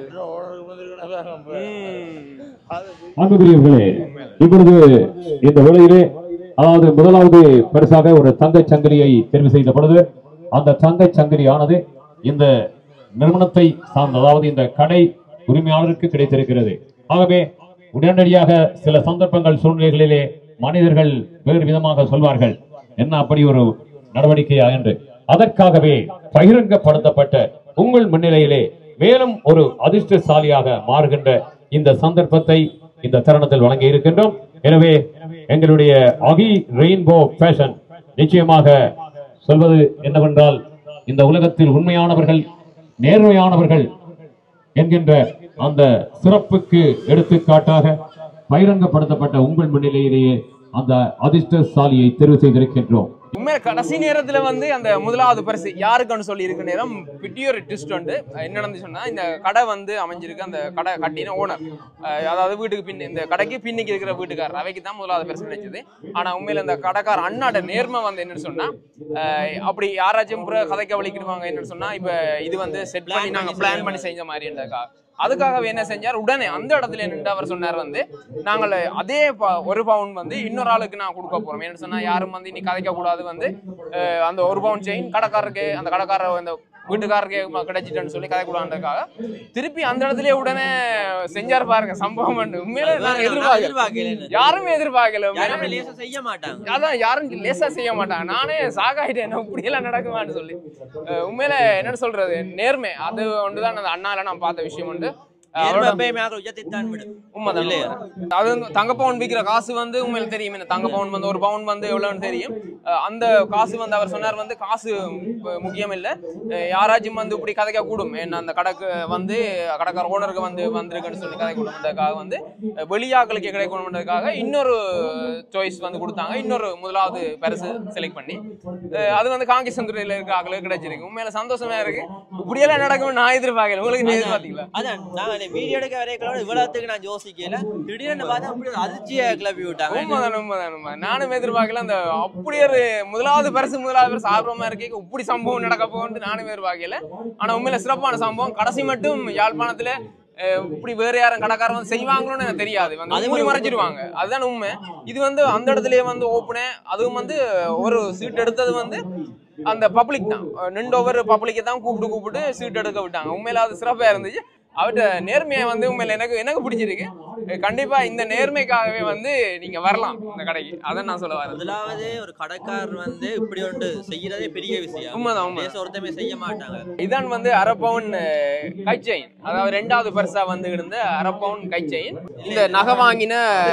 அன்புக்குரியவர்களே இப்பொழுது இந்த வேளையிலே அதாவது முதலாவது பரிசாக ஒரு தங்கச் சங்கிலியை தெரிவு செய்த பொழுது அந்த தங்கச் சங்கிலியானது இந்த நிறுவனத்தை சார்ந்த அதாவது இந்த கடை உரிமையாளருக்கு கிடைத்திருக்கிறது ஆகவே உடனடியாக சில சந்தர்ப்பங்கள் சூழ்நிலைகளிலே மனிதர்கள் வேறு விதமாக சொல்வார்கள் என்ன அப்படி ஒரு நடவடிக்கையா என்று அதற்காகவே பகிரங்கப்படுத்தப்பட்ட உங்கள் முன்னிலையிலே மேலும் ஒரு அதிர்ஷ்டசாலியாக மாறுகின்ற இந்த சந்தர்ப்பத்தை இந்த தருணத்தில் வழங்கி இருக்கின்றோம் எனவே எங்களுடைய அகி ரெயின்போ ஃபேஷன் நிச்சயமாக சொல்வது என்னவென்றால் இந்த உலகத்தில் உண்மையானவர்கள் நேர்மையானவர்கள் என்கின்ற அந்த சிறப்புக்கு எடுத்துக்காட்டாக பகிரங்கப்படுத்தப்பட்ட உங்கள் முன்னிலையிலேயே அந்த அதிர்ஷ்டசாலியை தெரிவு செய்திருக்கின்றோம் உண்மையில கடைசி நேரத்துல வந்து அந்த முதலாவது பரிசு யாருக்குன்னு சொல்லி இருக்க நேரம் பிட்டியோர் ட்விஸ்ட் வந்து என்ன நடந்துச்சுன்னா இந்த கடை வந்து அமைஞ்சிருக்கு அந்த கடை கட்டின ஓனர் அதாவது வீட்டுக்கு பின் இந்த கடைக்கு பின்னிக்கு இருக்கிற வீட்டுக்காரர் அவைக்கு தான் முதலாவது பரிசு கிடைச்சது ஆனா உண்மையில இந்த கடைக்கார அண்ணாட நேர்மை வந்து என்னன்னு சொன்னா அஹ், அப்படி யாராச்சும் புற கதைக்க வலிக்கிடுவாங்க என்னன்னு சொன்னா இப்ப இது வந்து செட் பண்ணி நாங்க பிளான் பண்ணி செஞ்ச மாதிரி இருந்ததுக்கா அதுக்காகவே என்ன செஞ்சார் உடனே அந்த இடத்துல நின்று அவர் சொன்னார் வந்து நாங்கள் அதே ப- ஒரு பவுன் வந்து இன்னொரு ஆளுக்கு நான் கொடுக்க போறோம் என்ன சொன்னா யாரும் வந்து நீ கதைக்க கூடாது வந்து அஹ், அந்த ஒரு பவுன் செயின் கடைக்காரருக்கு அந்த கடைக்காரர் அந்த வீட்டுக்காரருக்கு ம- கிடைச்சிட்டேன்னு சொல்லி கதை கூடாதுக்காக திருப்பி அந்த இடத்துல உடனே செஞ்சார் பாருங்க சம்பவம் பண்ணு. உண்மையிலே நான் எதிர்பார்க்கல எதிர்பார்க்கல யாருமே எதிர்பார்க்கல யாருமே உண்மையிலே. லேசா செய்ய மாட்டாங்க அதான் யாரும் லேசா செய்ய மாட்டாங்க நானே சாகாயிட்டேன் இப்படி எல்லாம் நடக்குமான்னு சொல்லி அஹ் உண்மையில என்னன்னு சொல்றது நேர்மை அது ஒன்றுதான் அந்த அண்ணால நான் பார்த்த விஷயம் உண்டு அஹ் நேர்மை அவரோட எப்பயுமே யாரும் உயர்த்தித்தான் விடும் உண்மைதான் இல்லையா? அது வந்து தங்க பவுன் விற்கிற காசு வந்து உண்மையில தெரியும் என்ன தங்க பவுன் வந்து ஒரு பவுன் வந்து எவ்வளவுன்னு தெரியும் அஹ் அந்த காசு வந்து அவர் சொன்னார் வந்து காசு மு- முக்கியம் இல்ல அஹ் யாராச்சும் வந்து இப்படி கதைக்க கூடும் என்ன அந்த கடைக்கு வந்து கடைக்கார ஓனருக்கு வந்து வந்திருக்குன்னு சொல்லி கதை கூடும்ன்றதுக்காக வந்து அஹ் வெளியாக்களுக்கு கிடைக்கணுன்றதுக்காக இன்னொரு சாய்ஸ் வந்து கொடுத்தாங்க இன்னொரு முதலாவது பரிசு செலக்ட் பண்ணி அஹ் அது வந்து காங்கிரஸ் இருக்க ஆக்களுக்கு கிடைச்சிருக்கு உண்மையில சந்தோஷமா இருக்கு இப்படியெல்லாம் நடக்கும் நான் எதிர்பார்க்கல உங்களுக்கு நீங்க எதிர்பார்த்தீங்களா அதான் நான் இந்த வீடியோ எடுக்க வரைக்கும் இவ்வளவுத்துக்கு நான் யோசிக்கல திடீர்னு பார்த்தா அப்படி ஒரு அதிர்ச்சியை கிளப்பி விட்டாங்க உண்மைதான் உண்மைதான் உண்மை நானும் எதிர்பார்க்கல அந்த அப்படி ஒரு முதலாவது பரிசு முதலாவது பரிசு ஆர்வமா இருக்கே இப்படி சம்பவம் நடக்க போகும்னு நானும் எதிர்பார்க்கல ஆனா உண்மையில சிறப்பான சம்பவம் கடைசி மட்டும் யாழ்ப்பாணத்துல அஹ், இப்படி வேற யாரும் கடைக்காரன் வந்து செய்வாங்களோன்னு எனக்கு தெரியாது வந்து அது மூடி ஒரு- மறைச்சிடுவாங்க அதுதான் உண்மை இது வந்து அந்த இடத்துலயே வந்து ஓப்பனே அதுவும் வந்து ஒரு சீட் எடுத்தது வந்து அந்த பப்ளிக் தான் நின்று ஒவ்வொரு பப்ளிக்கை தான் கூப்பிட்டு கூப்பிட்டு சீட் எடுக்க விட்டாங்க உண்மையில அது சிறப்பா இருந்துச்சு அவர்கிட்ட நேர்மையை வந்து உண்மையில எனக்கு எனக்கு பிடிச்சிருக்கு அஹ் கண்டிப்பா இந்த நேர்மைக்காகவே வந்து நீங்க வரலாம் இந்த கடைக்கு அதை நான் சொல்ல வரேன் முதலாவது ஒரு கடைக்காரர் வந்து இப்படி ஒன்று செய்யறதே பெரிய விஷயம் உண்மைதான், உண்மை. லேசா ஒருத்தமே செய்ய மாட்டாங்க இதான் வந்து அரை பவுன் கை செயின் அதாவது ரெண்டாவது பரிசா வந்து இருந்த அரை பவுன் கை செயின் இந்த நகை வாங்கின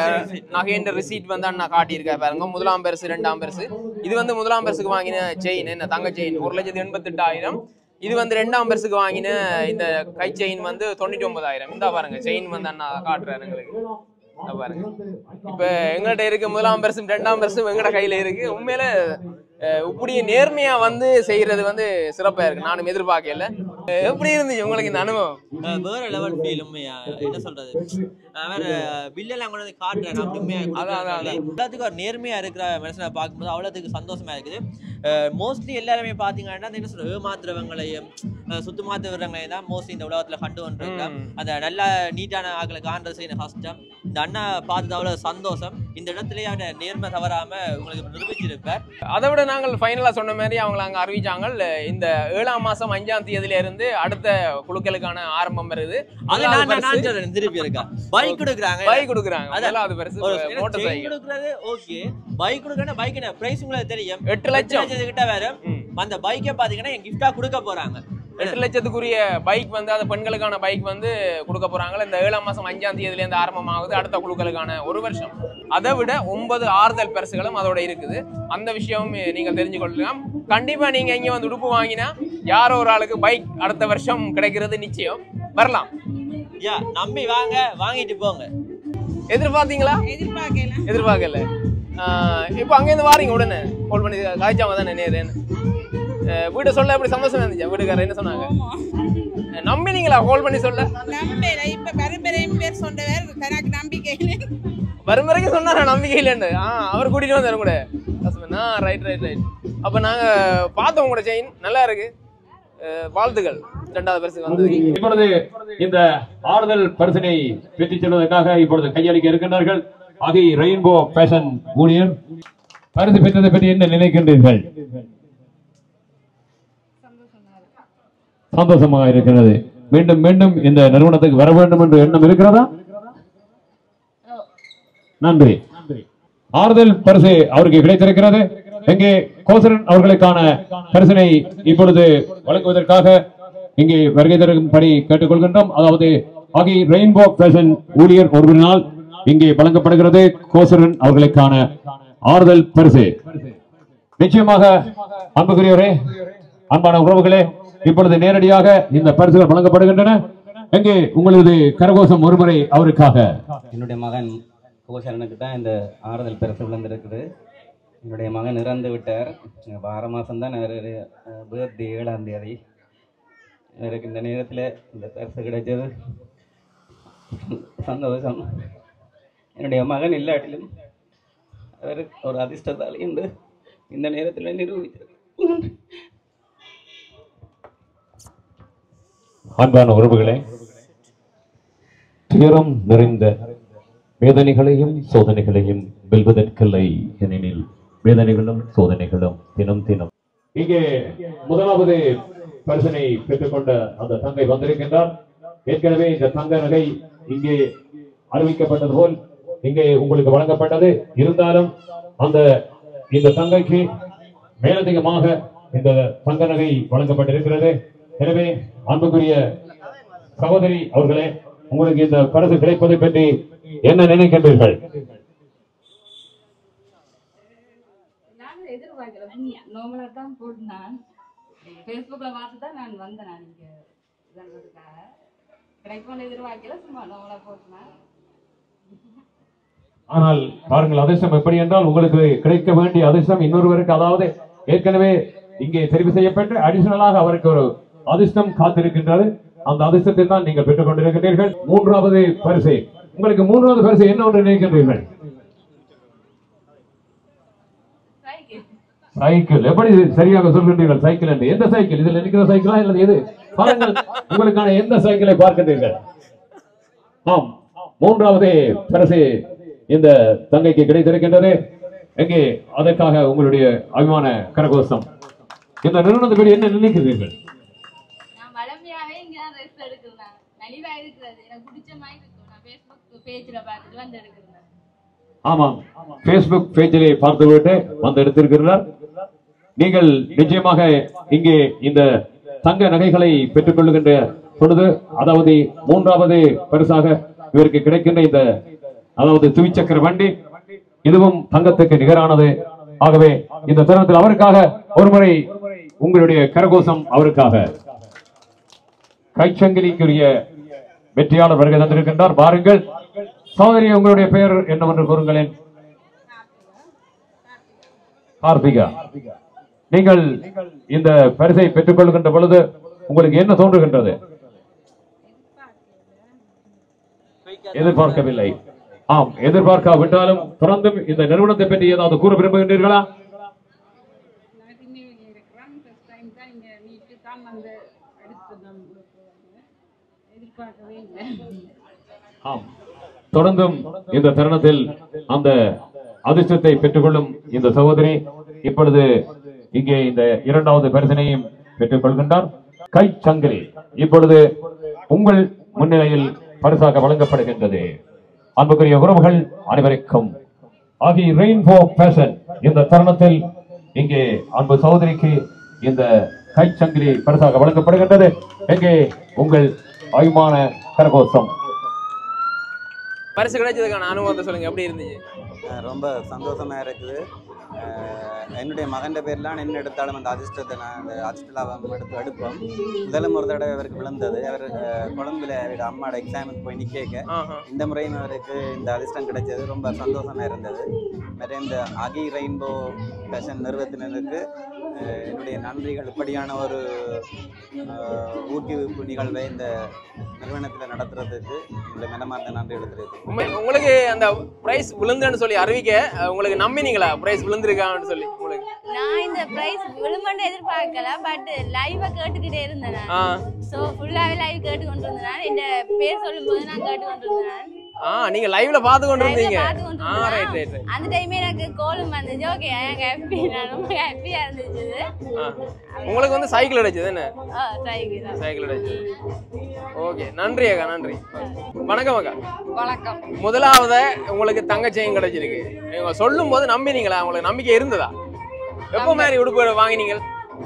நகைன்ற ரிசீட் வந்து அண்ணா காட்டியிருக்காரு பாருங்க முதலாம் பரிசு ரெண்டாம் பரிசு இது வந்து முதலாம் பரிசுக்கு வாங்கின செயின் என்ன தங்க செயின் ஒரு லட்சத்தி எண்பத்தெட்டாயிரம் இது வந்து ரெண்டாம் பரிசுக்கு வாங்கின இந்த கை செயின் வந்து தொண்ணூற்றி ஒன்பதாயிரம் இந்த பாருங்க செயின் வந்து அண்ணா காட்டுறாரு எங்களுக்கு இதோ பாருங்க இப்ப எங்கள்கிட்ட இருக்கு முதலாம் பரிசும் ரெண்டாம் பரிசும் எங்கட கையில இருக்கு உண்மையில அஹ், இப்படி நேர்மையா வந்து செய்யறது வந்து சிறப்பா இருக்கு நானும் எதிர்பார்க்கல எப்படி இருந்துச்சு உங்களுக்கு இந்த அனுபவம் அஹ் வேற லெவல் ஃபீல் உண்மையா என்ன சொல்றது அஹ் வேற பில்லெல்லாம் கொண்டு வந்து காட்டுறேன் அப்படி உண்மையா அதான், அதான், கொடுக்குறாங்க. எல்லாத்துக்கும் ஒரு நேர்மையா இருக்கிற மனுஷனை பார்க்கும்போது அவ்வளோத்துக்கு சந்தோஷமா இருக்குது மோஸ்ட்லி எல்லாருமே பார்த்தீங்கன்னா அந்த என்ன சொல்ற ஏமாத்துறவங்களையும் அஹ் சுத்து மாத்துறவங்களையும் தான் மோஸ்ட்லி இந்த உலகத்துல கண்டு வந்துருக்கோம் ம். அந்த நல்ல நீட்டான ஆக்களை காண்றது செய்யணும் கஷ்டம் இந்த அண்ணா பார்த்தது அவ்வளவு சந்தோஷம் இந்த இடத்துலயே அவட நேர்மை தவறாம உங்களுக்கு நிரூபிச்சிருப்பார் அதை விட நாங்கள் ஃபைனலா சொன்ன மாதிரி அவங்கள அங்க அறிவிச்சாங்க இந்த ஏழாம் மாசம் அஞ்சாம் தேதியில இருந்து அடுத்த குழுக்களுக்கான ஆரம்பம் வருது அது நான் நான் நான் சொல்றேன் திருப்பி இருக்கா பைக் கொடுக்குறாங்க பைக் கொடுக்குறாங்க அதான். அதெல்லாம் அது பெருசு ஒரு மோட்டார் செயின் சைக்கிள் கொடுக்குறது ஓகே பைக் கொடுக்கறனா பைக் என்ன பிரைஸ் உங்களுக்கு தெரியும் எட்டு லட்சம் கிட்ட வேற ம். அந்த பைக்கை பாத்தீங்கன்னா என் கிஃப்டா கொடுக்க போறாங்க எட்டு லட்சத்துக்குரிய பைக் வந்து அது பெண்களுக்கான பைக் வந்து கொடுக்க போறாங்க இந்த ஏழாம் மாசம் அஞ்சாம் தேதியில இருந்து ஆரம்பமாகுது அடுத்த குழுக்களுக்கான ஒரு வருஷம் அதை விட ஒன்பது ஆறுதல் பரிசுகளும் அதோட இருக்குது அந்த விஷயம் நீங்க தெரிஞ்சு கொள்ளலாம் கண்டிப்பா நீங்க இங்க வந்து உடுப்பு வாங்கினா யாரோ ஒரு ஆளுக்கு பைக் அடுத்த வருஷம் கிடைக்கிறது நிச்சயம் வரலாம் யா நம்பி வாங்க வாங்கிட்டு போங்க எதிர்பார்த்தீங்களா எதிர்பார்க்கல எதிர்பார்க்கல ஆஹ் இப்போ அங்கேருந்து வாரீங்க உடனே கால் பண்ணி காய்ச்சாம தானே நேருன்னு வீட்டை சொல்ல எப்படி சந்தோஷம் இருந்துச்சா வீட்டுக்காரர் என்ன சொன்னாங்க அஹ் நம்பினீங்களா கால் பண்ணி சொல்ல நம்பல இப்ப பரம்பரையும் பேர் சொன்னவர் தனக்கு நம்பிக்கை இல்லை. வரும் வரைக்கும் சொன்னாரா நம்பிக்கை இல்லைன்னு ஆ அவர் கூட்டிட்டு வந்தாரு கூட ஹஸ்பண்ட் ஆ ரைட் ரைட் ரைட் அப்போ நாங்க பார்த்தோம் உங்களோட செயின் நல்லா இருக்கு அஹ் வாழ்த்துக்கள் ரெண்டாவது பரிசு வந்தது இப்பொழுது இந்த ஆறுதல் பரிசனை பெற்றுச் செல்வதற்காக இப்பொழுது கையளிக்க இருக்கின்றார்கள் அகி ரெயின்போ ஃபேஷன் ஊழியர் பரிசு பெற்றதை பற்றி என்ன நினைக்கின்றீர்கள் சந்தோஷமாக இருக்கிறது மீண்டும் மீண்டும் இந்த நிறுவனத்துக்கு வர வேண்டும் என்ற எண்ணம் இருக்கிறதா நன்றி ஆறுதல் பரிசு அவருக்கு கிடைத்திருக்கிறது இங்கே கோசரன் அவர்களுக்கான பரிசினை இப்பொழுது வழங்குவதற்காக இங்கே வருகை தரும்படி கேட்டுக்கொள்கின்றோம் அதாவது ஆகி ரெயின்போ ஃபேஷன் ஊழியர் ஒருவரினால் இங்கே வழங்கப்படுகிறது கோசரன் அவர்களுக்கான ஆறுதல் பரிசு நிச்சயமாக அன்புக்குரியவரே அன்பான உறவுகளே இப்பொழுது நேரடியாக இந்த பரிசுகள் வழங்கப்படுகின்றன எங்கே உங்களது கரகோஷம் ஒருமுறை அவருக்காக என்னுடைய மகன் கோசரனுக்கு தான் இந்த ஆறுதல் பரிசு விழுந்திருக்குது என்னுடைய மகன் இறந்து விட்டார் வார மாதம் தான் பர்த்டே ஏழாம் தேதி எனக்கு இந்த நேரத்தில் இந்த பரிசு கிடைச்சது சந்தோஷம் என்னுடைய மகன் இல்லாட்டிலும் அவர் ஒரு அதிர்ஷ்டத்தால் என்று இந்த நேரத்தில் நிரூபித்தார் அன்பான உறவுகளே துயரம் நிறைந்த வேதனைகளையும் சோதனைகளையும் வெல்வதற்கில்லை ஏனெனில் வேதனைகளும் சோதனைகளும் தினம் தினம் இங்கே முதலாவது பரிசனை பெற்றுக்கொண்ட அந்த தங்கை வந்திருக்கின்றார் ஏற்கனவே இந்த தங்க நகை இங்கே அறிவிக்கப்பட்டது போல் இங்கே உங்களுக்கு வழங்கப்பட்டது இருந்தாலும் அந்த இந்த தங்கைக்கு மேலதிகமாக இந்த தங்க நகை வழங்கப்பட்டிருக்கிறது எனவே அன்புக்குரிய சகோதரி அவர்களே உங்களுக்கு இந்த பரிசு கிடைப்பதை பற்றி என்ன நினைக்கின்றீர்கள் நானும் எதிர்பார்க்கல உண்மையா நார்மலாக தான் போட்டுனான் ஃபேஸ்புக்கில் பார்த்து தான் நான் வந்தேன் நான் இங்கே இதன்றதுக்காக கிடைக்கும்னு எதிர்பார்க்கல சும்மா நார்மலாக போட்டுனேன் ஆனால் பாருங்கள் அதிர்ஷ்டம் எப்படி என்றால் உங்களுக்கு கிடைக்க வேண்டிய அதிர்ஷ்டம் இன்னொருவருக்கு அதாவது ஏற்கனவே இங்கே தெரிவு செய்யப்பட்டு அடிஷனலாக அவருக்கு ஒரு அதிர்ஷ்டம் காத்திருக்கின்றது அந்த அதிர்ஷ்டத்தை தான் நீங்கள் பெற்றுக் கொண்டிருக்கிறீர்கள் மூன்றாவது பரிசு உங்களுக்கு மூன்றாவது பரிசு என்ன ஒன்று நினைக்கின்றீர்கள் சைக்கிள் எப்படி சரியாக சொல்கின்றீர்கள் சைக்கிள் என்று எந்த சைக்கிள் இதில் நினைக்கிற சைக்கிளா இல்லை எது பாருங்கள் உங்களுக்கான எந்த சைக்கிளை பார்க்கின்றீர்கள் ஆம் மூன்றாவது பரிசு இந்த தங்கைக்கு கிடைத்திருக்கின்றது எங்கே அதற்காக உங்களுடைய அபிமான கரகோஷம் இந்த நிறுவனத்தை பற்றி என்ன நினைக்கிறீர்கள் நான் வளமையாவே இங்கே தான் ரெஸ்ட் எடுக்கிறேன் நலிவா இருக்கிறது எனக்கு பிடிச்ச மாதிரி இருக்கும் நான் ஃபேஸ்புக் பேஜில் பார்த்துட்டு வந்து எடுக்கிறேன் ஆமாம் பேஸ்புக் பேஜிலே பார்த்துவிட்டு வந்து எடுத்திருக்கிறார் நீங்கள் நிச்சயமாக இங்கே இந்த தங்க நகைகளை பெற்றுக் கொள்ளுகின்ற பொழுது அதாவது மூன்றாவது பரிசாக இவருக்கு கிடைக்கின்ற இந்த அதாவது துவிச்சக்கர வண்டி இதுவும் தங்கத்துக்கு நிகரானது ஆகவே இந்த தருணத்தில் அவருக்காக ஒருமுறை உங்களுடைய கரகோஷம் அவருக்காக கைச்சங்கிலிக்குரிய வெற்றியாளர் வருகை தந்திருக்கின்றார் பாருங்கள் சகோதரி உங்களுடைய பெயர் என்னவென்று கூறுங்களேன் கார்த்திகா நீங்கள் இந்த பரிசை பெற்றுக் கொள்கின்ற பொழுது உங்களுக்கு என்ன தோன்றுகின்றது எதிர்பார்க்கவில்லை ஆம் எதிர்பார்க்காவிட்டாலும் தொடர்ந்தும் இந்த நிறுவனத்தை பற்றி ஏதாவது கூற விரும்புகின்றீர்களா எதிர்பார்க்கவே இல்லை ஆம் தொடர்ந்தும் இந்த தருணத்தில் அந்த அதிர்ஷ்டத்தை பெற்றுக்கொள்ளும் இந்த சகோதரி இப்பொழுது இங்கே இந்த இரண்டாவது பரிசனையும் பெற்றுக் கொள்கின்றார் கை சங்கிலி இப்பொழுது உங்கள் முன்னிலையில் பரிசாக வழங்கப்படுகின்றது அன்புக்குரிய உறவுகள் அனைவருக்கும் ஆகி ரெயின்போ பேஷன் இந்த தருணத்தில் இங்கே அன்பு சகோதரிக்கு இந்த கை சங்கிலி பரிசாக வழங்கப்படுகின்றது எங்கே உங்கள் அபிமான கரகோஷம் பரிசு கிடைச்சதுக்கான அனுபவத்தை சொல்லுங்க எப்படி இருந்துச்சு அஹ் ரொம்ப சந்தோஷமா இருக்குது அஹ் என்னுடைய மகன் பேர்லாம் என்ன எடுத்தாலும் அந்த அதிர்ஷ்டத்தை நான் அந்த அதிர்ஷ்டலாபம் எடுத்து எடுப்போம் முதலும் ஒரு தடவை அவருக்கு விழுந்தது அவர் அஹ், கொழும்புல அவருடைய அம்மாவோட எக்ஸாமுக்கு போய் நிற்க ஆஹா. இந்த முறையும் அவருக்கு இந்த அதிர்ஷ்டம் கிடைச்சது ரொம்ப சந்தோஷமா இருந்தது மற்ற இந்த அகி ரெயின்போ ஃபேஷன் நிறுவனத்தினருக்கு அஹ், என்னுடைய நன்றிகள் இப்படியான ஒரு அஹ், ஊக்குவிப்பு நிகழ்வை இந்த நிறுவனத்தில் நடத்துறதுக்கு என்னுடைய மனமார்ந்த நன்றி எழுதுறது உண்மை- உங்களுக்கு அந்த பிரைஸ் விழுந்துன்னு சொல்லி அறிவிக்க அஹ், உங்களுக்கு நம்பினீங்களா பிரைஸ் விழுந்திருக்கான்னு சொல்லி உங்களுக்கு நான் இந்த பிரைஸ் விழுமன்னு எதிர்பார்க்கல பட் லைவா கேட்டுக்கிட்டே இருந்தேன் ஆ. ஸோ ஃபுல்லாவே லைவ் கேட்டு கொண்டு இருந்தேன் என் பேர் சொல்லும்போது நான் கேட்டு கொண்டு இருந்தேன் ஆ நீங்க லைவ்ல பார்த்து கொண்டு Live ல இருந்தீங்க பார்த்து கொண்டு ஆ இருந்தேன். ரைட் ரைட் ரைட் அந்த டைமே எனக்கு கோலும் வந்துச்சு ஓகே எனக்கு ஹாப்பி நான் ரொம்ப ஹாப்பியா இருந்துச்சு ஆ. உங்களுக்கு வந்து சைக்கிள் கிடைச்சது என்ன ஆ தேங்க்யூ தான் சைக்கிள் கிடைச்சது ஓகே நன்றி அக்கா நன்றி வணக்கம் அக்கா வணக்கம் முதலாவது உங்களுக்கு தங்கச்சையும் கிடைச்சிருக்கு நீங்க சொல்லும் போது நம்பினீங்களா உங்களுக்கு நம்பிக்கை இருந்ததா எப்போ மாதிரி உடுப்பு வாங்கினீங்க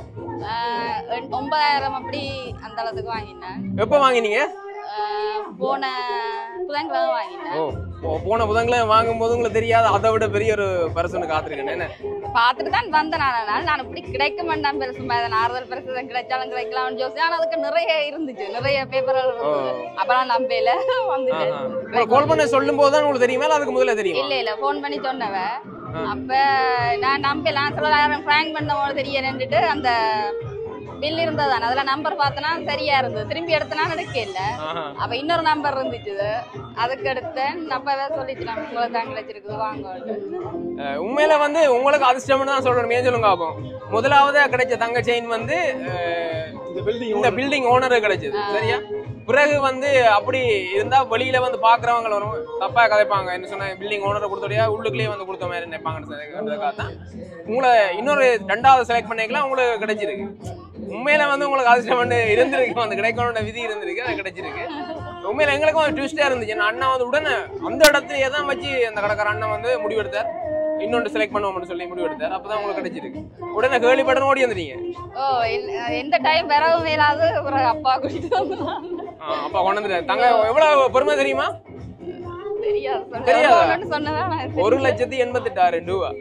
ஆஹ் எண்- ஒன்பதாயிரம் அப்படி அந்த அளவுக்கு வாங்கினேன் எப்போ வாங்கினீங்க ஆஹ் போன புதன்கிழமை வாங்கினேன் ஓ போ- போன புதன்கிழமை வாங்கும்போது உங்களுக்கு தெரியாது அதை விட பெரிய ஒரு பரிசு காத்திருக்கேன் என்ன பார்த்துட்டு தான் வந்தேன் நான் அதனால நான் இப்படி கிடைக்க மாட்டேன் பெருசு மாதிரி ஆறுதல் பெருசு தான் கிடைச்சாலும் கிடைக்கலாம்னு யோசிச்சு ஆனால் அதுக்கு நிறைய இருந்துச்சு நிறைய பேப்பர்கள் இருந்தது அப்ப நான் நம்பையில வந்துட்டேன் உங்களுக்கு கால் பண்ண சொல்லும் போது தான் உங்களுக்கு தெரியுமா இல்ல அதுக்கு முதல்ல தெரியுமா இல்ல இல்ல ஃபோன் பண்ணி சொன்னவ அப்ப நான் நம்பலாம் சில ஃப்ராங்க் பண்ணவோட தெரியலன்னுட்டு அந்த பில் இருந்தது தானே அதுல நம்பர் பார்த்தனா சரியா இருந்தது திரும்பி எடுத்தனா நடக்க இல்ல ஆஹா. அப்ப இன்னொரு நம்பர் இருந்துச்சு அதுக்கு எடுத்தேன் அப்பவே சொல்லிச்சு நம்ம உங்களுக்கு தான் கிடைச்சிருக்குது வாங்க அஹ் உண்மையில வந்து உங்களுக்கு அதிர்ஷ்டம்னு தான் சொல்றேன் ஏன் சொல்லுங்க அப்போ முதலாவது கிடைச்ச தங்க செயின் வந்து அஹ், இந்த பில்டிங் ஓனருக்கு கிடைச்சது சரியா பிறகு வந்து அப்படி இருந்தா வெளியில வந்து பாக்குறவங்க வரும் தப்பா கதைப்பாங்க என்ன சொன்னா பில்டிங் ஓனரை கொடுத்தோடையா உள்ளுக்குள்ளேயே வந்து கொடுத்த மாதிரி நினைப்பாங்கன்றதுக்காக தான் உங்களை இன்னொரு ரெண்டாவது செலக்ட் பண்ணிக்கலாம் உங்களுக்கு கிடைச்சிருக்கு உண்மையில வந்து உங்களுக்கு அதிர்ஷ்டம் வந்து இருந்திருக்கு அந்த கிடைக்கணும்னு விதி இருந்திருக்கு அது கிடைச்சிருக்கு உண்மையில எங்களுக்கும் ஒரு ட்விஸ்டா இருந்துச்சு நான் அண்ணா வந்து உடனே அந்த இடத்துலயே தான் வச்சு அந்த கடைக்கார அண்ணன் வந்து முடிவெடுத்தார் இன்னொன்று செலக்ட் பண்ணுவோம்னு சொல்லி முடிவெடுத்தார் அப்பதான் உங்களுக்கு கிடைச்சிருக்கு உடனே கேள்வி பட்டன் ஓடி வந்துட்டீங்க ஓ எல்- எந்த டைம் வரவும் மேலாது ஒரு அப்பா கூட்டிட்டு வந்தான் ஆ, அப்பா கொண்டு வந்துட்டார் தங்க எவ்வளவு பெருமை தெரியுமா தெரியாது தெரியாதா? சொன்னதான் நான் ஒரு லட்சத்தி எண்பத்தெட்டாயிரம் ரூபா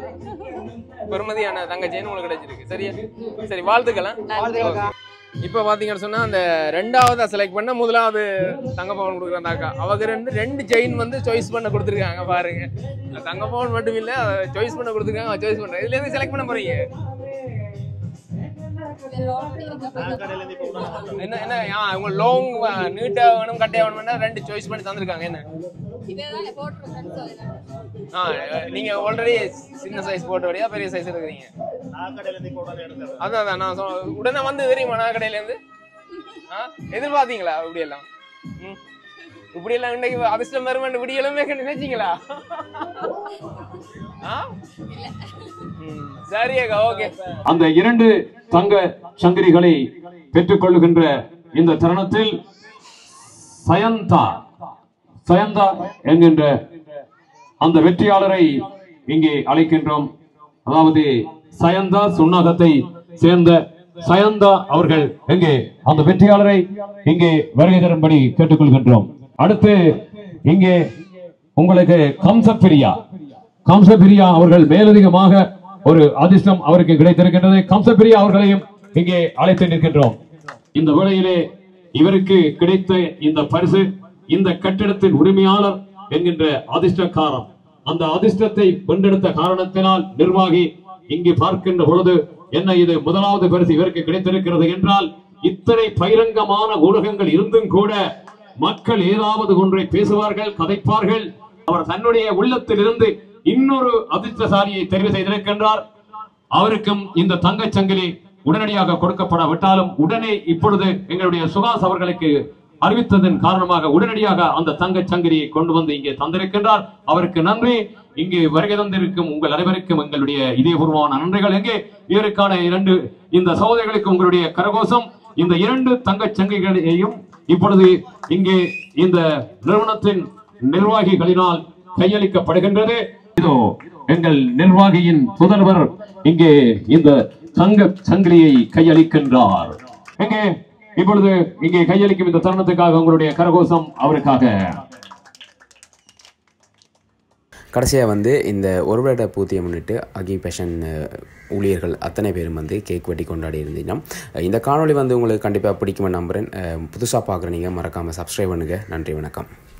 பெருமதியான தங்கச்சின்னு உங்களுக்கு கிடைச்சிருக்கு சரியா சரி வாழ்த்துக்கலாம் வாழ்த்துக்கள்க்கா. இப்போ பார்த்தீங்கன்னு சொன்னா அந்த ரெண்டாவதா செலக்ட் பண்ண முதலாவது தங்க பவன் கொடுக்குற அந்த அக்கா அவங்க ரெண்டு ரெண்டு செயின் வந்து சாய்ஸ் பண்ண கொடுத்துருக்காங்க பாருங்க தங்க பவன் மட்டும் இல்ல சாய்ஸ் பண்ண கொடுத்துருக்காங்க சாய்ஸ் பண்றேன் இதுல இருந்து செலக்ட் பண்ண போறீங்க என்ன என்ன ஆ, உங்க லாங் நீட்டா வேணும் கட்டையா வேணும்னா ரெண்டு சாய்ஸ் பண்ணி தந்திருக்காங்க என்ன ஆ நீங்க ஆல்ரெடி சின்ன சைஸ் போட்ட வழியா பெரிய சைஸ் இருக்கிறீங்க அதான் அதான் நான் சொ- உடனே வந்து தெரியுமா நான் கடையில இருந்து ஆ எதிர்பார்த்தீங்களா இப்படி எல்லாம் ம் இப்படி எல்லாம் இன்னைக்கு அதிர்ஷ்டம் வருமான்னு இப்படி எல்லாமே நினைச்சீங்களா ஆ ம், சரி அக்கா ஓகே அந்த இரண்டு தங்க சங்கிலிகளை பெற்றுக் கொள்ளுகின்ற இந்த தருணத்தில் சயந்தா சயந்தா என்கின்ற அந்த வெற்றியாளரை இங்கே அழைக்கின்றோம் அதாவது சயந்தா சுண்ணாகத்தை சேர்ந்த சயந்தா அவர்கள் எங்கே அந்த வெற்றியாளரை இங்கே வருகை தரும்படி கேட்டுக்கொள்கின்றோம் அடுத்து இங்கே உங்களுக்கு கம்சப்பிரியா கம்சப்பிரியா அவர்கள் மேலதிகமாக ஒரு அதிர்ஷ்டம் அவருக்கு கிடைத்திருக்கின்றது கம்சப்பிரியா அவர்களையும் இங்கே அழைத்து நிற்கின்றோம் இந்த வேளையிலே இவருக்கு கிடைத்த இந்த பரிசு இந்த கட்டிடத்தின் உரிமையாளர் என்கின்ற அதிர்ஷ்டக்காரன் அந்த அதிர்ஷ்டத்தை வென்றெடுத்த காரணத்தினால் நிர்வாகி இங்கு பார்க்கின்ற பொழுது என்ன இது முதலாவது பரிசு இவருக்கு கிடைத்திருக்கிறது என்றால் இத்தனை பகிரங்கமான ஊடகங்கள் இருந்தும் கூட மக்கள் ஏதாவது ஒன்றை பேசுவார்கள் கதைப்பார்கள் அவர் தன்னுடைய உள்ளத்திலிருந்து இன்னொரு அதிர்ஷ்டசாலியை தெரிவு செய்திருக்கின்றார் அவருக்கும் இந்த தங்கச் சங்கிலி உடனடியாக கொடுக்கப்படாவிட்டாலும் உடனே இப்பொழுது எங்களுடைய சுகாஸ் அவர்களுக்கு அறிவித்ததன் காரணமாக உடனடியாக அந்த தங்கச் சங்கிலியை கொண்டு வந்து இங்கே தந்திருக்கின்றார் அவருக்கு நன்றி இங்கு வருகை தந்திருக்கும் உங்கள் அனைவருக்கும் எங்களுடைய இதயபூர்வமான நன்றிகள் எங்கே இதற்கான இரண்டு இந்த சகோதரிகளுக்கு உங்களுடைய கரகோஷம் இந்த இரண்டு தங்கச் சங்கிலிகளையும் இப்பொழுது இங்கே இந்த நிறுவனத்தின் நிர்வாகிகளினால் கையளிக்கப்படுகின்றது இதோ எங்கள் நிர்வாகியின் புதல்வர் இங்கே இந்த தங்க சங்கிலியை கையளிக்கின்றார் எங்கே இப்பொழுது இங்கே கையளிக்கும் இந்த தருணத்துக்காக உங்களுடைய கரகோஷம் அவருக்காக கடைசியாக வந்து இந்த ஒரு வருட பூத்தியை முன்னிட்டு அகி பேஷன் ஊழியர்கள் அத்தனை பேரும் வந்து கேக் வெட்டி கொண்டாடி இருந்தீங்கன்னா இந்த காணொளி வந்து உங்களுக்கு கண்டிப்பாக பிடிக்குமென்னு நம்புகிறேன் புதுசாக பார்க்குற நீங்கள் மறக்காமல் சப்ஸ்கிரைப் பண்ணுங்கள் நன்றி வணக்கம்